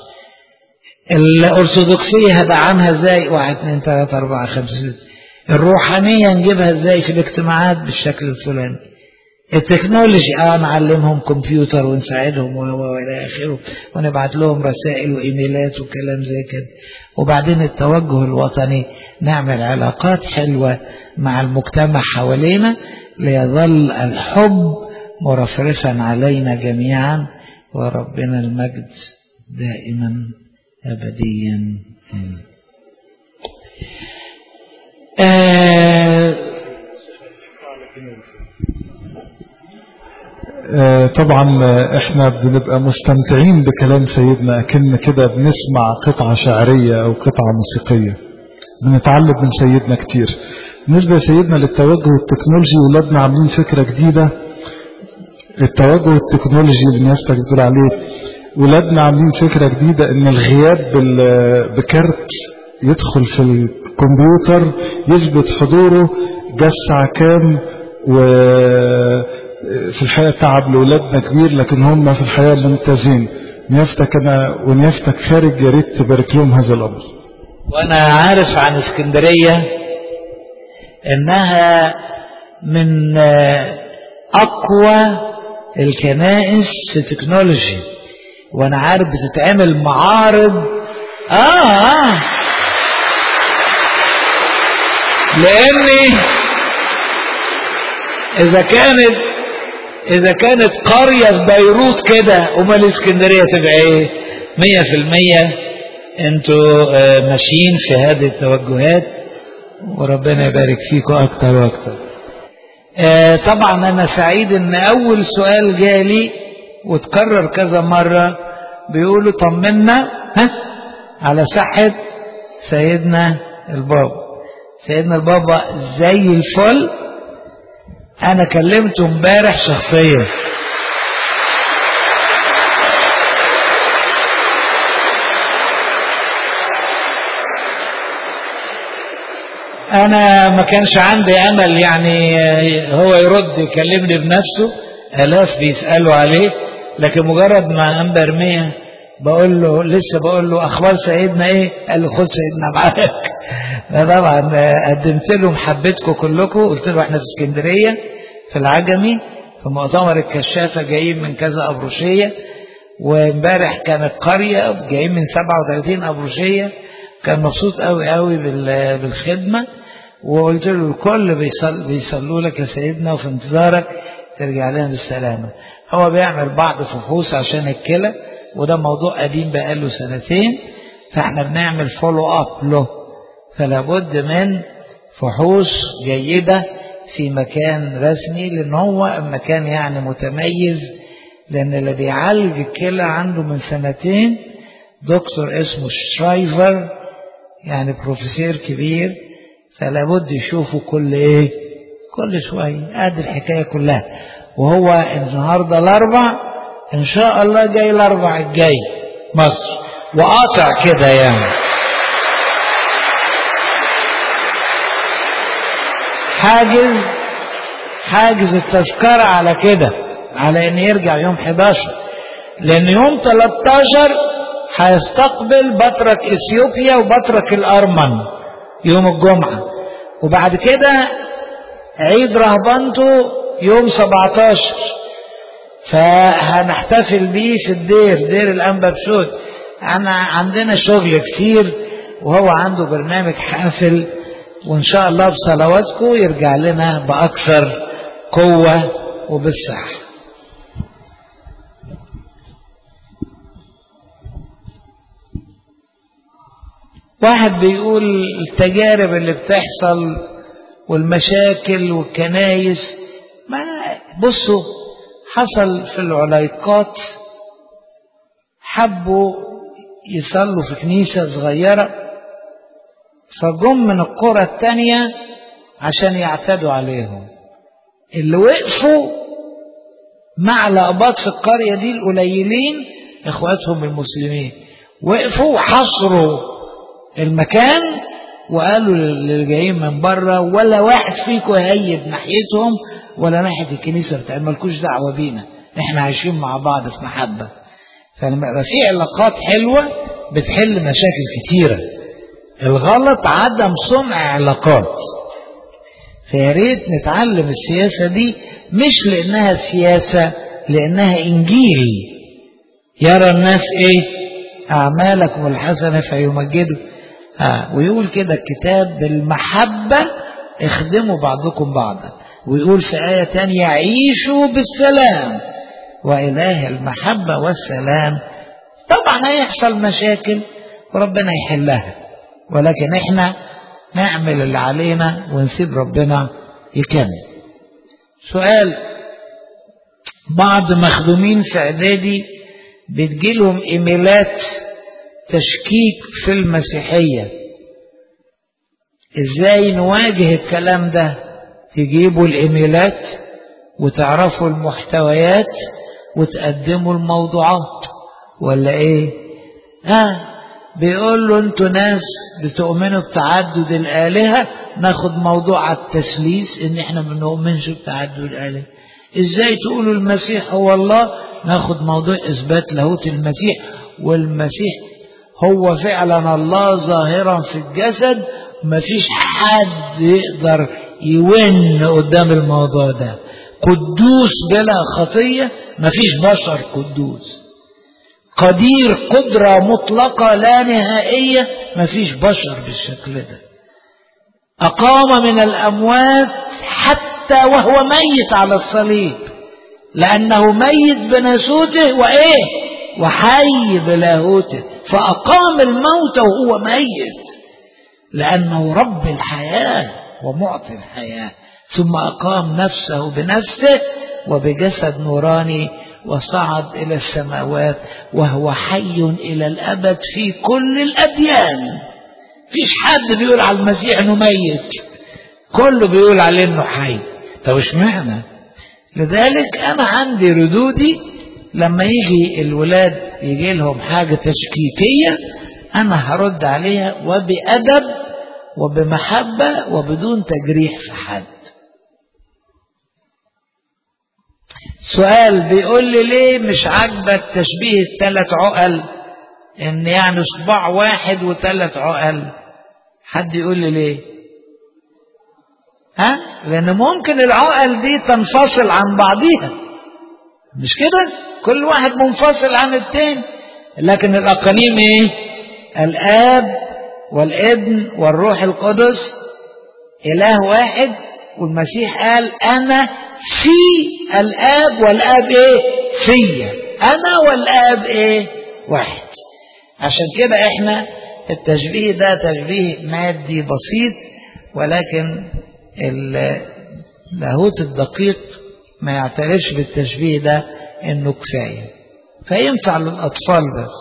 الأرثوذكسية هدعمها إزاي واحد اتنين تلاتة أربعة خمسة ستة الروحانية نجيبها إزاي في الاجتماعات بالشكل الفلاني التكنولوجي اه نعلمهم كمبيوتر ونساعدهم والى اخره ونبعت لهم رسائل وايميلات وكلام زي كده وبعدين التوجه الوطني نعمل علاقات حلوة مع المجتمع حوالينا ليظل الحب مرفرفا علينا جميعا وربنا المجد دائما أبديا آه آه طبعا احنا بنبقى مستمتعين بكلام سيدنا اكن كده بنسمع قطعة شعرية او قطعة موسيقية بنتعلم من سيدنا كتير بالنسبة لسيدنا للتوجه التكنولوجي ولادنا عاملين فكرة جديدة التوجه التكنولوجي اللي نياستك بتقول عليه ولادنا عاملين فكرة جديدة ان الغياب بكارت يدخل في الكمبيوتر يثبت حضوره جه الساعة كام و في الحقيقة تعب لأولادنا كبير لكن هم في الحقيقة ممتازين نيافتك أنا ونيافتك خارج يا ريت تبارك لهم هذا الأمر وأنا عارف عن اسكندرية إنها من أقوى الكنائس في التكنولوجي وأنا عارف بتتعمل معارض آه, آه لأني إذا كانت إذا كانت قرية في بيروت كده أمال اسكندرية تبقى إيه؟ مية في المية أنتوا آه، ماشيين في هذه التوجهات وربنا يبارك فيكم أكتر وأكتر. آه، طبعا أنا سعيد إن أول سؤال جالي وتكرر كذا مرة بيقولوا طمنا ها على صحة سيدنا البابا. سيدنا البابا زي الفل انا كلمته امبارح شخصيا انا ما كانش عندي امل يعني هو يرد يكلمني بنفسه الاف بيسالوا عليه لكن مجرد ما انبى ارميه بقول له لسه بقول له اخبار سيدنا ايه قال له خد سيدنا معاك أنا طبعا قدمت له محبتكم كلكم قلت له احنا في اسكندريه في العجمي في مؤتمر الكشافه جايين من كذا ابروشيه وامبارح كانت قريه جايين من 37 ابروشيه كان مبسوط قوي قوي بال- بالخدمه وقلت له الكل بيصل بيصلوا لك يا سيدنا وفي انتظارك ترجع لنا بالسلامه هو بيعمل بعض فحوص عشان الكلى وده موضوع قديم بقاله سنتين فاحنا بنعمل فولو اب له فلا بد من فحوص جيدة في مكان رسمي لأن هو مكان يعني متميز لأن اللي بيعالج الكلى عنده من سنتين دكتور اسمه شرايفر يعني بروفيسور كبير فلا بد يشوفه كل ايه كل شوية ادي الحكاية كلها وهو النهاردة الاربع ان شاء الله جاي الاربع الجاي مصر وقاطع كده يعني حاجز حاجز التذكرة على كده على ان يرجع يوم 11 لان يوم 13 هيستقبل بطرك اثيوبيا وبطرك الارمن يوم الجمعة وبعد كده عيد رهبنته يوم 17 فهنحتفل بيه في الدير دير الأنبا بسود أنا عندنا شغل كتير وهو عنده برنامج حافل وإن شاء الله بصلواتكم يرجع لنا بأكثر قوة وبالصحة واحد بيقول التجارب اللي بتحصل والمشاكل والكنايس ما بصوا حصل في العلايقات حبوا يصلوا في كنيسة صغيرة فجم من القرى التانية عشان يعتدوا عليهم اللي وقفوا مع الأقباط في القرية دي القليلين إخواتهم المسلمين وقفوا وحصروا المكان وقالوا للي جايين من بره ولا واحد فيكم هيد ناحيتهم ولا ناحيه الكنيسه بتاع مالكوش دعوه بينا احنا عايشين مع بعض في محبه فلما يبقى في علاقات حلوه بتحل مشاكل كتيره الغلط عدم صنع علاقات فيا ريت نتعلم السياسه دي مش لانها سياسه لانها انجيل يرى الناس ايه اعمالكم الحسنه فيمجدوا آه ويقول كده الكتاب بالمحبة اخدموا بعضكم بعضا ويقول في آية تانية عيشوا بالسلام وإله المحبة والسلام طبعا هيحصل مشاكل وربنا يحلها ولكن احنا نعمل اللي علينا ونسيب ربنا يكمل سؤال بعض مخدومين في اعدادي بتجيلهم ايميلات تشكيك في المسيحية ازاي نواجه الكلام ده تجيبوا الايميلات وتعرفوا المحتويات وتقدموا الموضوعات ولا ايه اه بيقول له انتوا ناس بتؤمنوا بتعدد الآلهة ناخد موضوع التثليث ان احنا ما بنؤمنش بتعدد الآلهة ازاي تقولوا المسيح هو الله ناخد موضوع اثبات لاهوت المسيح والمسيح هو فعلا الله ظاهرا في الجسد مفيش حد يقدر يون قدام الموضوع ده قدوس بلا خطية مفيش بشر قدوس قدير قدرة مطلقة لا نهائية مفيش بشر بالشكل ده أقام من الأموات حتى وهو ميت على الصليب لأنه ميت بناسوته وإيه وحي بلاهوته فأقام الموت وهو ميت لأنه رب الحياة ومعطي الحياة ثم أقام نفسه بنفسه وبجسد نوراني وصعد إلى السماوات وهو حي إلى الأبد في كل الأديان فيش حد بيقول على المسيح انه ميت كله بيقول عليه انه حي طب اشمعنى لذلك انا عندي ردودي لما يجي الولاد يجي لهم حاجه تشكيكيه انا هرد عليها وبادب وبمحبه وبدون تجريح في حد سؤال بيقول لي ليه مش عاجبك تشبيه الثلاث عقل ان يعني صباع واحد وثلاث عقل حد يقول لي ليه ها لان ممكن العقل دي تنفصل عن بعضيها مش كده كل واحد منفصل عن التاني لكن الاقانيم ايه الاب والابن والروح القدس اله واحد والمسيح قال انا في الاب والاب ايه فيا انا والاب ايه واحد عشان كده احنا التشبيه ده تشبيه مادي بسيط ولكن اللاهوت الدقيق ما يعترفش بالتشبيه ده انه كفايه فينفع للاطفال بس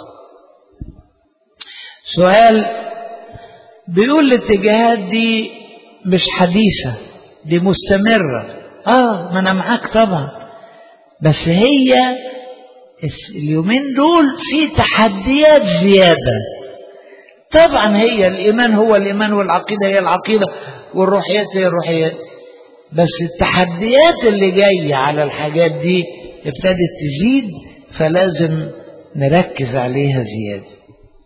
سؤال بيقول الاتجاهات دي مش حديثه دي مستمره اه ما انا معاك طبعا بس هي اليومين دول في تحديات زيادة طبعا هي الإيمان هو الإيمان والعقيدة هي العقيدة والروحيات هي الروحيات بس التحديات اللي جاية على الحاجات دي ابتدت تزيد فلازم نركز عليها زيادة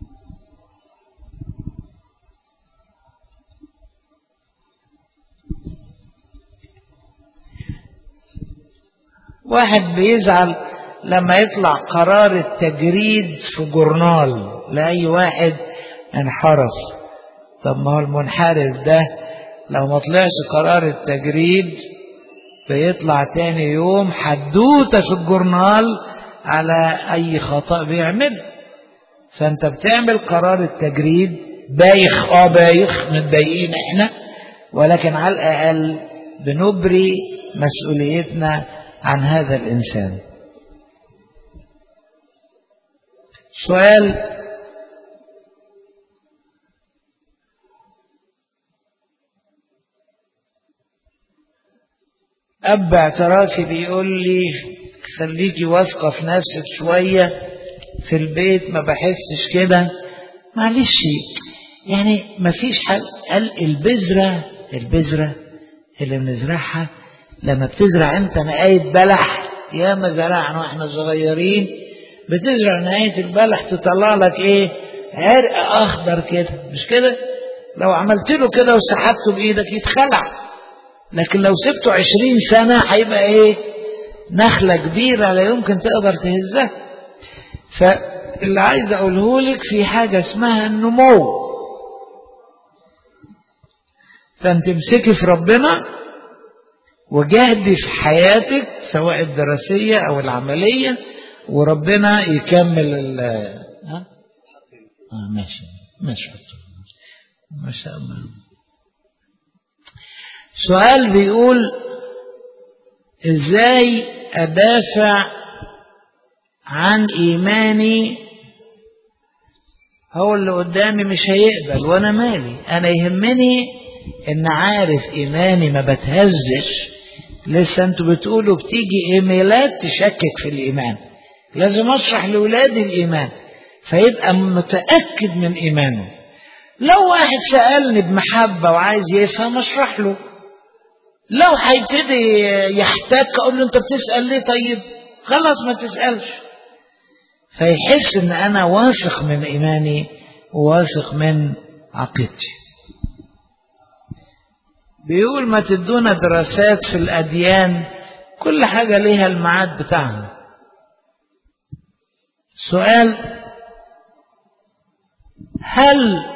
واحد بيزعل لما يطلع قرار التجريد في جورنال لأي واحد انحرف طب ما هو المنحرف ده لو ما طلعش قرار التجريد بيطلع تاني يوم حدوتة في الجورنال على أي خطأ بيعمله فأنت بتعمل قرار التجريد بايخ اه بايخ متضايقين احنا ولكن على الأقل بنبري مسؤوليتنا عن هذا الإنسان سؤال أب اعترافي بيقول لي خليكي واثقة في نفسك شوية في البيت ما بحسش كده معلش يعني ما فيش حل قال البذرة البذرة اللي بنزرعها لما بتزرع انت نقاية بلح يا ما زرعنا واحنا صغيرين بتزرع نهاية البلح تطلع لك ايه عرق اخضر كده مش كده لو عملت له كده وسحبته بايدك يتخلع لكن لو سبته عشرين سنة هيبقى ايه نخلة كبيرة لا يمكن تقدر تهزها فاللي عايز اقوله لك في حاجة اسمها النمو فانت امسكي في ربنا وجاهدي في حياتك سواء الدراسية او العملية وربنا يكمل ال ها؟ آه ماشي ماشي ما شاء الله سؤال بيقول ازاي ادافع عن ايماني هو اللي قدامي مش هيقبل وانا مالي انا يهمني ان عارف ايماني ما بتهزش لسه انتوا بتقولوا بتيجي ايميلات تشكك في الايمان لازم اشرح لاولادي الايمان فيبقى متاكد من ايمانه لو واحد سالني بمحبه وعايز يفهم اشرح له لو هيبتدي يحتاج اقول له انت بتسال ليه طيب خلاص ما تسالش فيحس ان انا واثق من ايماني وواثق من عقيدتي بيقول ما تدونا دراسات في الاديان كل حاجه ليها الميعاد بتاعها سؤال هل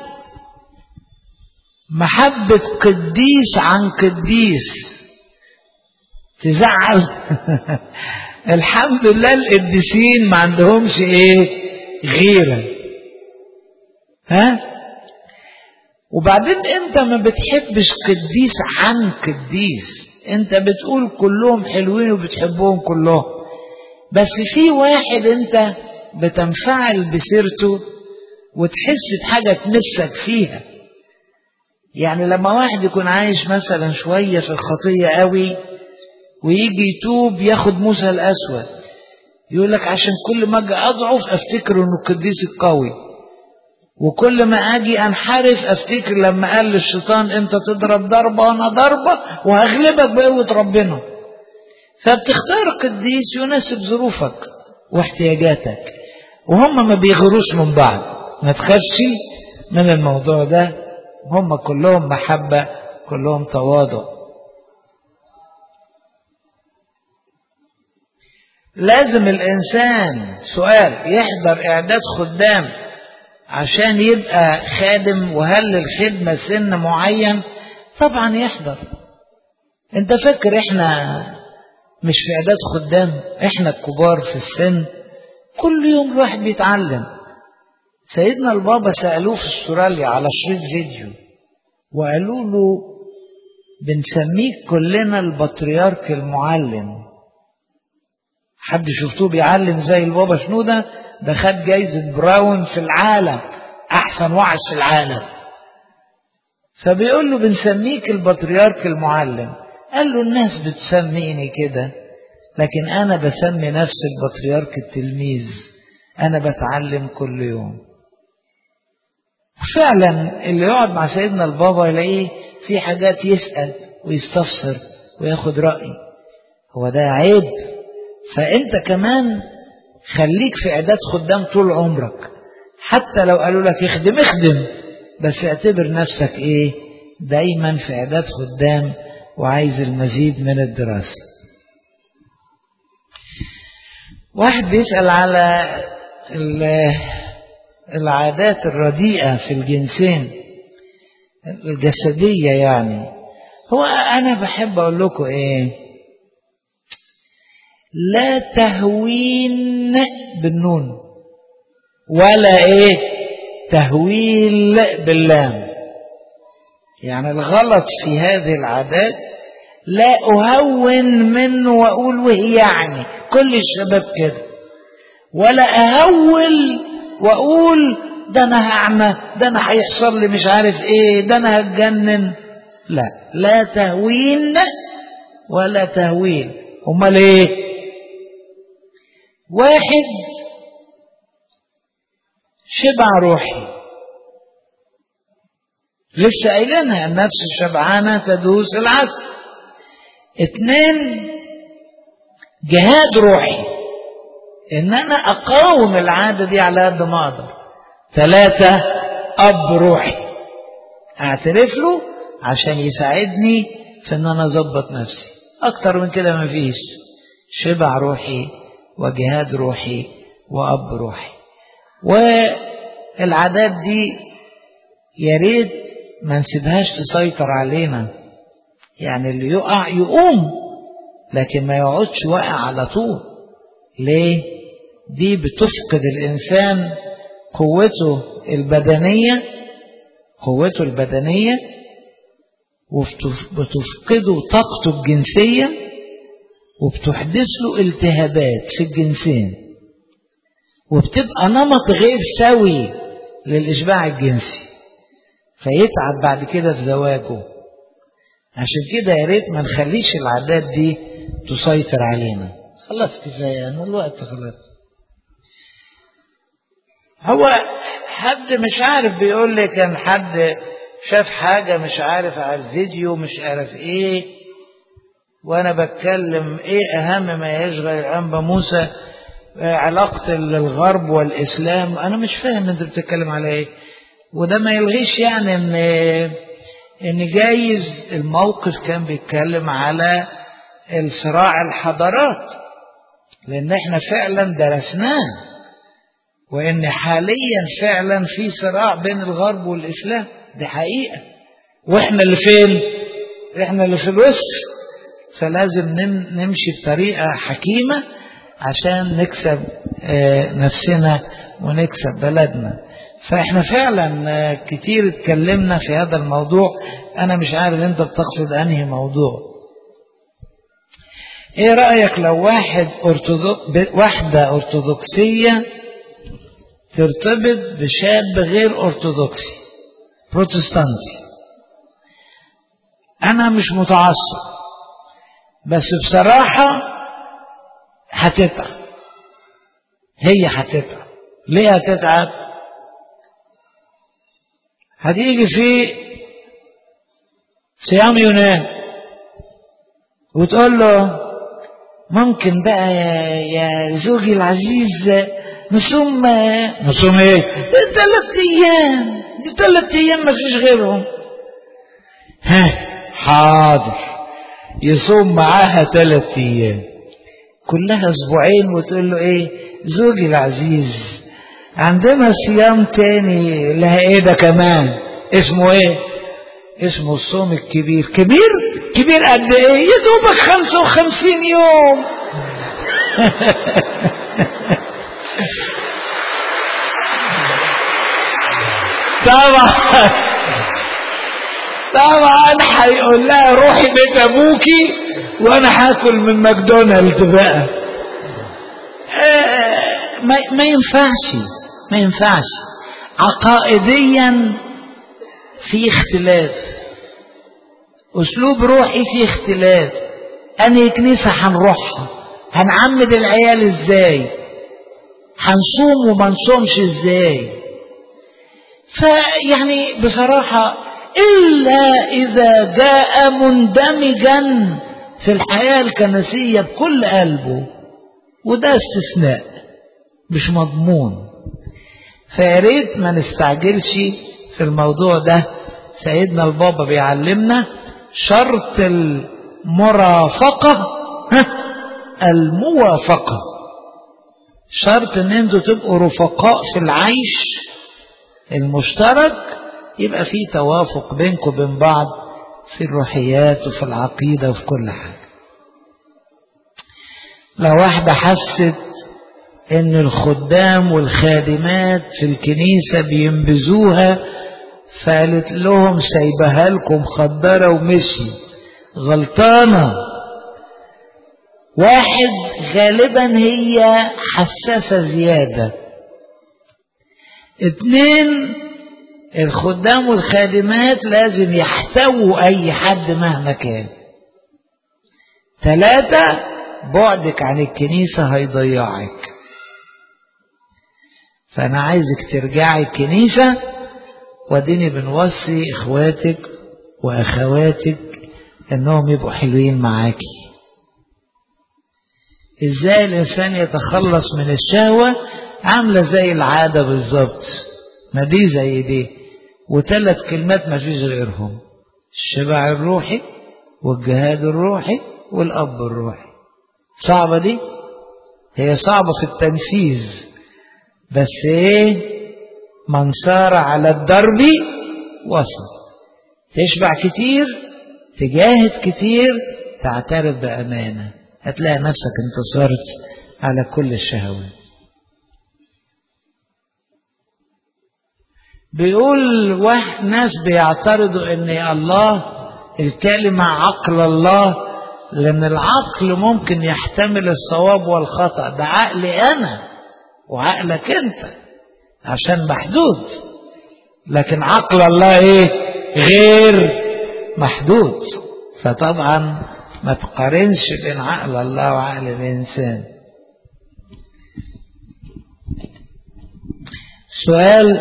محبة قديس عن قديس تزعل الحمد لله القديسين ما عندهمش ايه غيره ها وبعدين انت ما بتحبش قديس عن قديس انت بتقول كلهم حلوين وبتحبهم كلهم بس في واحد انت بتنفعل بسيرته وتحس بحاجة تمسك فيها يعني لما واحد يكون عايش مثلا شوية في الخطية قوي ويجي يتوب ياخد موسى الأسود يقول لك عشان كل ما اجي أضعف أفتكر إنه القديس القوي وكل ما أجي أنحرف أفتكر لما قال للشيطان أنت تضرب ضربة وأنا ضربة وهغلبك بقوة ربنا فبتختار قديس يناسب ظروفك واحتياجاتك وهم ما بيغروش من بعض ما تخافش من الموضوع ده هم كلهم محبة كلهم تواضع لازم الإنسان سؤال يحضر إعداد خدام عشان يبقى خادم وهل الخدمة سن معين طبعا يحضر انت فاكر احنا مش في إعداد خدام احنا الكبار في السن كل يوم الواحد بيتعلم سيدنا البابا سألوه في استراليا على شريط فيديو وقالوا له بنسميك كلنا البطريرك المعلم حد شفتوه بيعلم زي البابا شنودة ده خد جايزة براون في العالم أحسن وعظ في العالم فبيقول له بنسميك البطريرك المعلم قال له الناس بتسميني كده لكن أنا بسمي نفسي البطريرك التلميذ أنا بتعلم كل يوم فعلا اللي يقعد مع سيدنا البابا يلاقيه في حاجات يسأل ويستفسر وياخد رأي هو ده عيب فأنت كمان خليك في إعداد خدام طول عمرك حتى لو قالوا لك اخدم اخدم بس اعتبر نفسك ايه دايما في إعداد خدام وعايز المزيد من الدراسة واحد بيسأل على العادات الرديئة في الجنسين الجسدية يعني هو أنا بحب أقول لكم إيه لا تهوين بالنون ولا إيه تهويل باللام يعني الغلط في هذه العادات لا أهون منه وأقول وهي يعني كل الشباب كده ولا أهول وأقول ده أنا هعمى ده أنا هيحصل لي مش عارف إيه ده أنا هتجنن لا لا تهوين ولا تهويل أمال إيه واحد شبع روحي لسه قايلينها النفس الشبعانة تدوس العسل اتنين جهاد روحي ان انا اقاوم العادة دي على قد ما اقدر ثلاثة اب روحي اعترف له عشان يساعدني في ان انا اظبط نفسي اكتر من كده مفيش شبع روحي وجهاد روحي واب روحي والعادات دي يا ريت ما نسيبهاش تسيطر علينا يعني اللي يقع يقوم لكن ما يقعدش واقع على طول ليه دي بتفقد الإنسان قوته البدنية قوته البدنية وبتفقده طاقته الجنسية وبتحدث له التهابات في الجنسين وبتبقى نمط غير سوي للإشباع الجنسي فيتعب بعد كده في زواجه عشان كده يا ريت ما نخليش العادات دي تسيطر علينا خلاص كفايه انا الوقت خلاص هو حد مش عارف بيقول لي كان حد شاف حاجه مش عارف على الفيديو مش عارف ايه وانا بتكلم ايه اهم ما يشغل الانبا موسى علاقة الغرب والإسلام أنا مش فاهم أنت بتتكلم على إيه وده ما يلغيش يعني إن إن جايز الموقف كان بيتكلم على الصراع الحضارات لأن إحنا فعلا درسناه وإن حاليا فعلا في صراع بين الغرب والإسلام دي حقيقة وإحنا اللي فين؟ إحنا اللي في الوسط فلازم نمشي بطريقة حكيمة عشان نكسب نفسنا ونكسب بلدنا فاحنا فعلا كتير اتكلمنا في هذا الموضوع انا مش عارف انت بتقصد انهي موضوع ايه رأيك لو واحد أرتدو... واحدة ارثوذكسية ترتبط بشاب غير ارثوذكسي بروتستانتي انا مش متعصب بس بصراحة هتتعب هي هتتعب ليه هتتعب هتيجي في صيام يونان وتقول له ممكن بقى يا, يا زوجي العزيز نصوم نصوم ايه؟ ثلاث ايام دي ثلاث ايام ما فيش غيرهم ها حاضر يصوم معاها ثلاث ايام كلها اسبوعين وتقول له ايه زوجي العزيز عندنا صيام تاني لها ايه ده كمان اسمه ايه اسمه الصوم الكبير كبير كبير قد ايه يا دوبك خمسة وخمسين يوم طبعا طبعا هيقول لها روحي بيت ابوكي وانا هاكل من ماكدونالدز بقى آه ما, ما ينفعش ما ينفعش عقائديا في اختلاف اسلوب روحي في اختلاف انهي كنيسة هنروحها هنعمد العيال ازاي هنصوم وما نصومش ازاي فيعني بصراحة إلا إذا جاء مندمجا في الحياة الكنسية بكل قلبه وده استثناء مش مضمون فياريت ما نستعجلش في الموضوع ده سيدنا البابا بيعلمنا شرط المرافقة الموافقة شرط ان انتوا تبقوا رفقاء في العيش المشترك يبقى في توافق بينكم وبين بعض في الروحيات وفي العقيدة وفي كل حاجة لو واحدة حست ان الخدام والخادمات في الكنيسة بينبذوها فقالت لهم سايبها لكم خدرة ومشي غلطانة واحد غالبا هي حساسة زيادة اتنين الخدام والخادمات لازم يحتووا اي حد مهما كان ثلاثة بعدك عن الكنيسة هيضيعك فأنا عايزك ترجعي الكنيسة واديني بنوصي إخواتك وأخواتك إنهم يبقوا حلوين معاكي إزاي الإنسان يتخلص من الشهوة عاملة زي العادة بالظبط ما دي زي دي وثلاث كلمات ما فيش غيرهم الشبع الروحي والجهاد الروحي والأب الروحي صعبة دي هي صعبة في التنفيذ بس ايه من سار على الدرب وصل تشبع كتير تجاهد كتير تعترف بأمانة هتلاقي نفسك انتصرت على كل الشهوات بيقول واحد ناس بيعترضوا ان الله الكلمة عقل الله لان العقل ممكن يحتمل الصواب والخطأ ده عقلي انا وعقلك انت عشان محدود لكن عقل الله ايه غير محدود فطبعا ما تقارنش بين عقل الله وعقل الانسان سؤال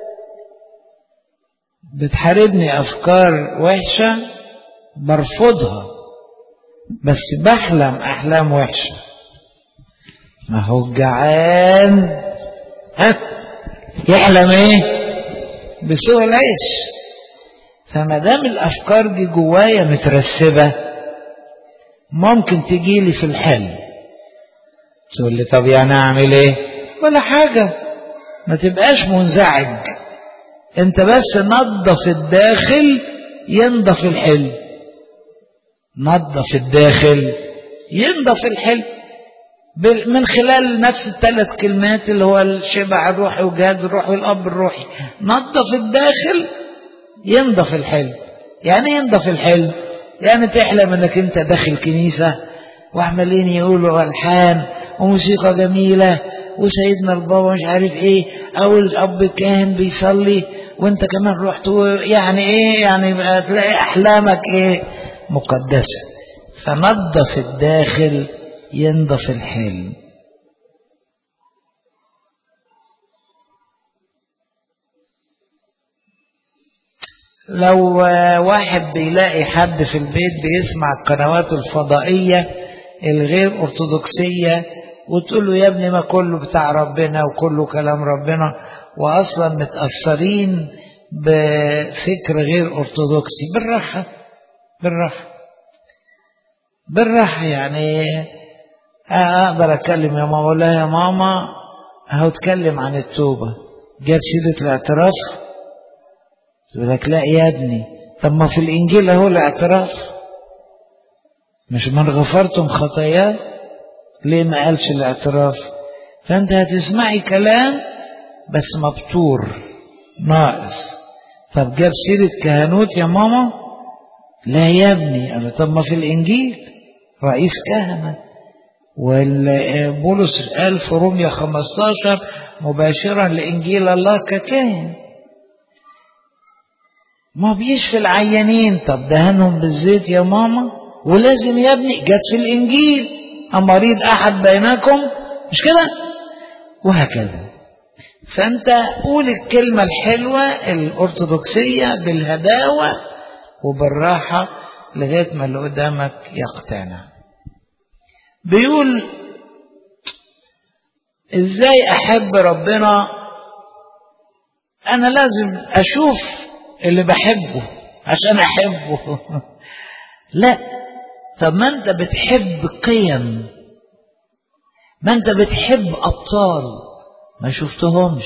بتحاربني افكار وحشه برفضها بس بحلم احلام وحشه ما هو الجعان ها يحلم ايه بسوء العيش فما دام الافكار دي جوايا مترسبه ممكن تجيلي في الحلم تقول لي طب يعني اعمل ايه ولا حاجه ما تبقاش منزعج انت بس نظف الداخل ينضف الحلم نظف الداخل ينضف الحلم من خلال نفس الثلاث كلمات اللي هو الشبع الروحي وجهاز الروحي والأب الروحي نظف الداخل ينضف الحلم يعني ينضف الحلم يعني تحلم انك انت داخل كنيسة وعمالين يقولوا ألحان وموسيقى جميلة وسيدنا البابا مش عارف ايه او الاب كاهن بيصلي وانت كمان رحت يعني ايه يعني تلاقي احلامك ايه مقدسة فنظف الداخل ينضف الحلم لو واحد بيلاقي حد في البيت بيسمع القنوات الفضائية الغير أرثوذكسية وتقول له يا ابني ما كله بتاع ربنا وكله كلام ربنا وأصلا متأثرين بفكر غير أرثوذكسي بالراحة بالراحة بالراحة يعني أقدر أتكلم يا ماما ولا يا ماما أهو اتكلم عن التوبة جاب سيرة الاعتراف تقول لك لا يا ابني طب ما في الإنجيل أهو الاعتراف مش من غفرتم خطاياه ليه ما قالش الاعتراف فأنت هتسمعي كلام بس مبتور ناقص طب جاب سيرة كهنوت يا ماما لا يا ابني أنا طب ما في الإنجيل رئيس كهنة وبولس قال في روميا 15 مباشرا لإنجيل الله ككاهن ما بيشفي العيانين طب دهنهم بالزيت يا ماما ولازم يا ابني جت في الإنجيل أمريض أحد بينكم مش كده وهكذا فأنت قول الكلمة الحلوة الأرثوذكسية بالهداوة وبالراحة لغاية ما اللي قدامك يقتنع بيقول ازاي احب ربنا انا لازم اشوف اللي بحبه عشان احبه لا طب ما انت بتحب قيم ما انت بتحب ابطال ما شفتهمش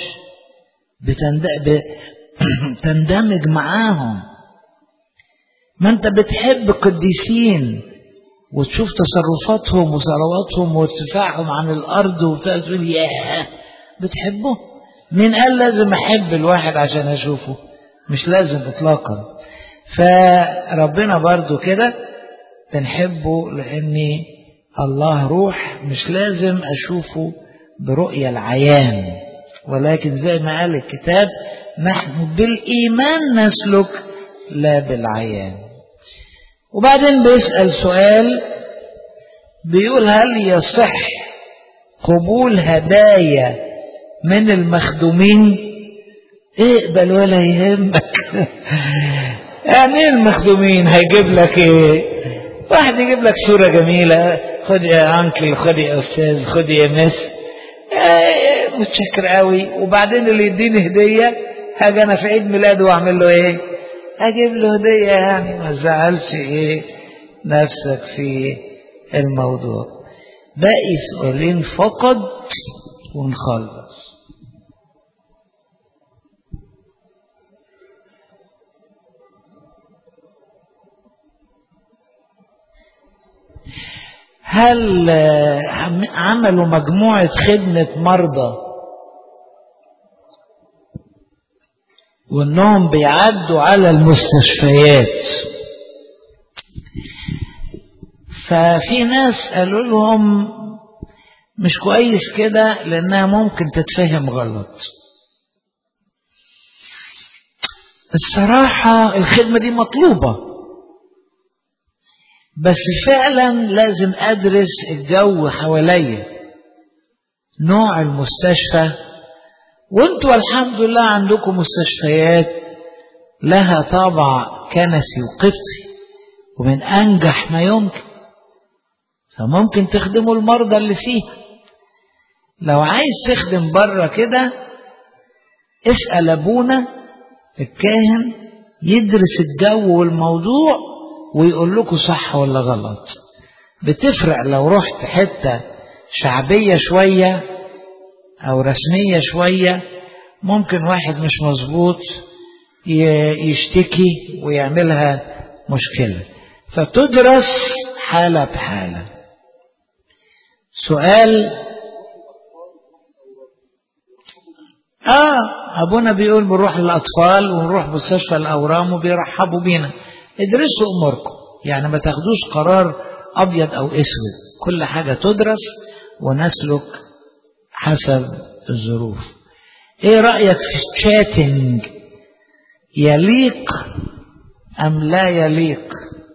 بتندمج معاهم ما انت بتحب قديسين وتشوف تصرفاتهم وثرواتهم وارتفاعهم عن الارض وتقول ياه بتحبه مين قال لازم احب الواحد عشان اشوفه مش لازم اطلاقا فربنا برضو كده بنحبه لان الله روح مش لازم اشوفه برؤية العيان ولكن زي ما قال الكتاب نحن بالايمان نسلك لا بالعيان وبعدين بيسأل سؤال بيقول هل يصح قبول هدايا من المخدومين اقبل ولا يهمك يعني ايه المخدومين هيجيب لك ايه واحد يجيب لك صورة جميلة خد يا انكل خد يا استاذ خد يا مس آه متشكر قوي وبعدين اللي يديني هدية هاجي انا في عيد ميلاده واعمل له ايه اجيب له هديه يعني ما تزعلش ايه نفسك في الموضوع باقي سؤالين فقط ونخلص هل عملوا مجموعة خدمة مرضى وانهم بيعدوا على المستشفيات ففي ناس قالوا لهم مش كويس كده لانها ممكن تتفهم غلط الصراحة الخدمة دي مطلوبة بس فعلا لازم ادرس الجو حواليا نوع المستشفى وانتوا الحمد لله عندكم مستشفيات لها طابع كنسي وقبطي ومن انجح ما يمكن فممكن تخدموا المرضى اللي فيها لو عايز تخدم بره كده اسأل ابونا الكاهن يدرس الجو والموضوع ويقول لكم صح ولا غلط بتفرق لو رحت حتة شعبية شوية أو رسمية شوية ممكن واحد مش مظبوط يشتكي ويعملها مشكلة فتدرس حالة بحالة سؤال اه ابونا بيقول بنروح للاطفال ونروح مستشفى الاورام وبيرحبوا بينا ادرسوا اموركم يعني ما تاخدوش قرار ابيض او اسود كل حاجه تدرس ونسلك حسب الظروف ايه رايك في الشاتنج يليق ام لا يليق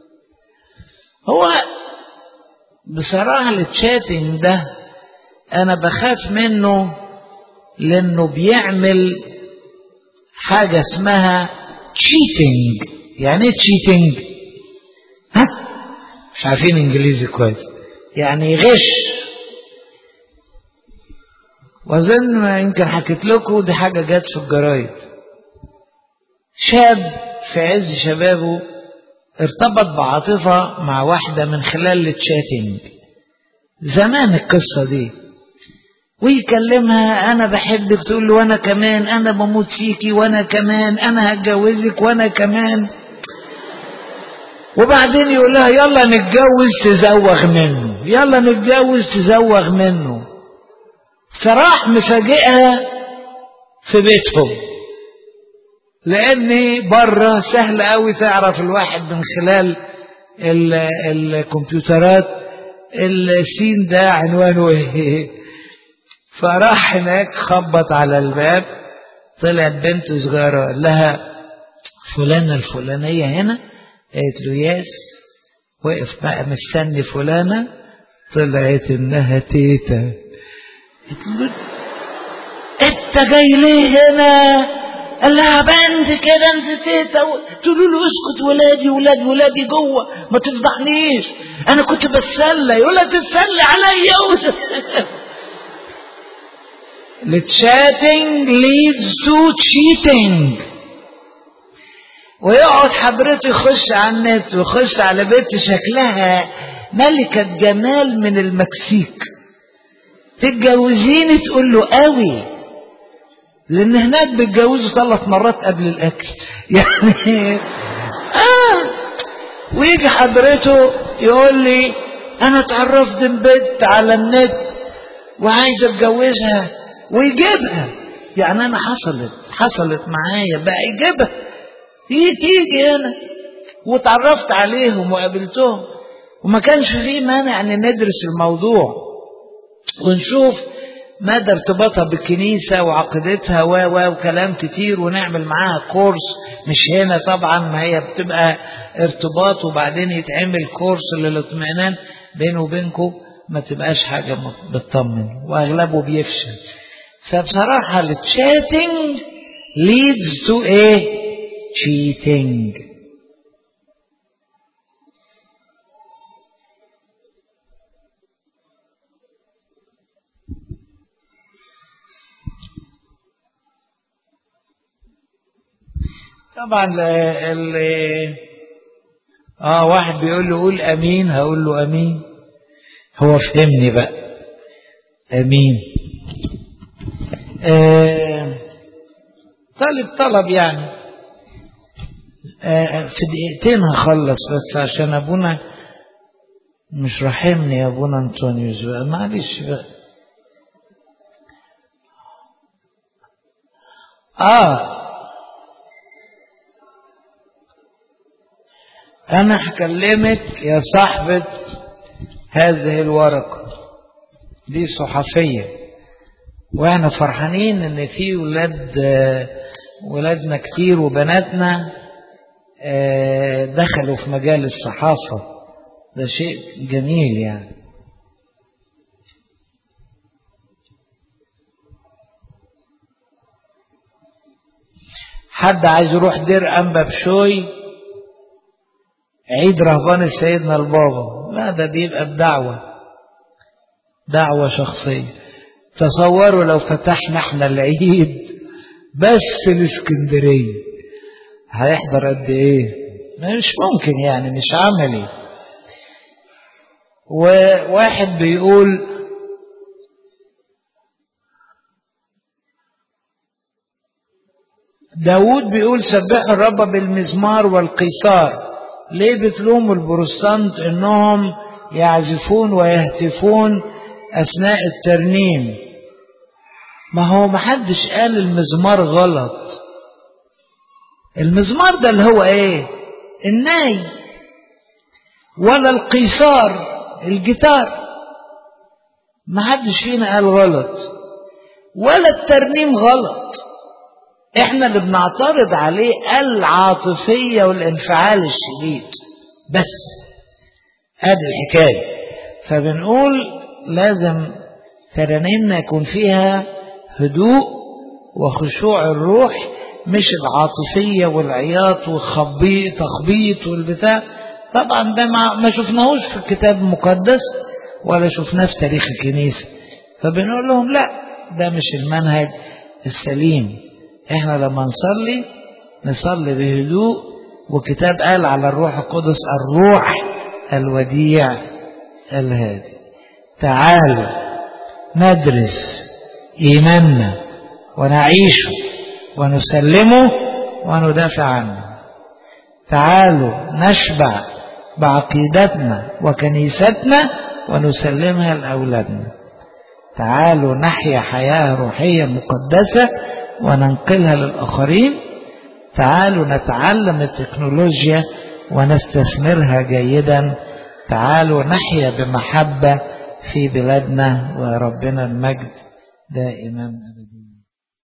هو بصراحه التشاتنج ده انا بخاف منه لانه بيعمل حاجة اسمها تشيتنج يعني ايه تشيتنج ها مش عارفين انجليزي كويس يعني غش واظن ما يمكن حكيت لكم دي حاجة جت في الجرايد شاب في عز شبابه ارتبط بعاطفة مع واحدة من خلال التشاتنج زمان القصة دي ويكلمها انا بحبك تقول له وانا كمان انا بموت فيكي وانا كمان انا هتجوزك وانا كمان وبعدين يقول لها يلا نتجوز تزوغ منه يلا نتجوز تزوغ منه فراح مفاجئها في بيتهم لان بره سهل قوي تعرف الواحد من خلال الكمبيوترات السين ده عنوانه ايه فراح هناك خبط على الباب طلعت بنت صغيرة قال لها فلانة الفلانية هنا قالت له ياس وقف بقى مستني فلانة طلعت انها تيتا قالت له انت جاي ليه هنا قال لها بنت كده انت تيتا تقولوا له اسكت ولادي ولادي ولادي جوه ما تفضحنيش انا كنت بتسلى يقول لها تتسلى عليا التشاتنج leads to cheating ويقعد حضرته يخش على النت ويخش على بنت شكلها ملكة جمال من المكسيك تتجوزيني تقول له قوي لان هناك بيتجوزوا ثلاث مرات قبل الاكل يعني آه ويجي حضرته يقول لي انا اتعرفت ببنت على النت وعايز اتجوزها ويجيبها يعني انا حصلت حصلت معايا بقى يجيبها تيجي تيجي هنا واتعرفت عليهم وقابلتهم وما كانش فيه مانع ان ندرس الموضوع ونشوف مدى ارتباطها بالكنيسة وعقيدتها و و وكلام كتير ونعمل معاها كورس مش هنا طبعا ما هي بتبقى ارتباط وبعدين يتعمل كورس للاطمئنان بينه وبينكم ما تبقاش حاجة بتطمن واغلبه بيفشل فبصراحة التشاتنج leads to a cheating طبعا ال اه واحد بيقول له قول امين هقول له امين هو فهمني بقى امين آه طالب طلب يعني آه في دقيقتين هخلص بس عشان ابونا مش رحمني يا ابونا انطونيوس بقى معلش بقى اه انا هكلمك يا صاحبة هذه الورقة دي صحفية واحنا فرحانين ان في ولاد ولادنا كتير وبناتنا دخلوا في مجال الصحافة ده شيء جميل يعني حد عايز يروح دير أنبا بشوي عيد رهبان سيدنا البابا لا ده بيبقى بدعوة دعوة شخصية تصوروا لو فتحنا احنا العيد بس الاسكندرية هيحضر قد ايه مش ممكن يعني مش عملي وواحد بيقول داود بيقول سبحوا الرب بالمزمار والقيثار ليه بتلوموا البروتستانت انهم يعزفون ويهتفون اثناء الترنيم ما هو محدش قال المزمار غلط المزمار ده اللي هو ايه الناي ولا القيثار الجيتار محدش فينا قال غلط ولا الترنيم غلط احنا اللي بنعترض عليه العاطفية والانفعال الشديد بس هذه الحكاية فبنقول لازم ترانيمنا يكون فيها هدوء وخشوع الروح مش العاطفية والعياط والخبيط تخبيط والبتاع طبعا ده ما شفناهوش في الكتاب المقدس ولا شفناه في تاريخ الكنيسة فبنقول لهم لا ده مش المنهج السليم احنا لما نصلي نصلي بهدوء وكتاب قال على الروح القدس الروح الوديع الهادي تعالوا ندرس ايماننا ونعيشه ونسلمه وندافع عنه تعالوا نشبع بعقيدتنا وكنيستنا ونسلمها لأولادنا تعالوا نحيا حياة روحية مقدسة وننقلها للآخرين تعالوا نتعلم التكنولوجيا ونستثمرها جيدا تعالوا نحيا بمحبة في بلادنا وربنا المجد دائما أبدا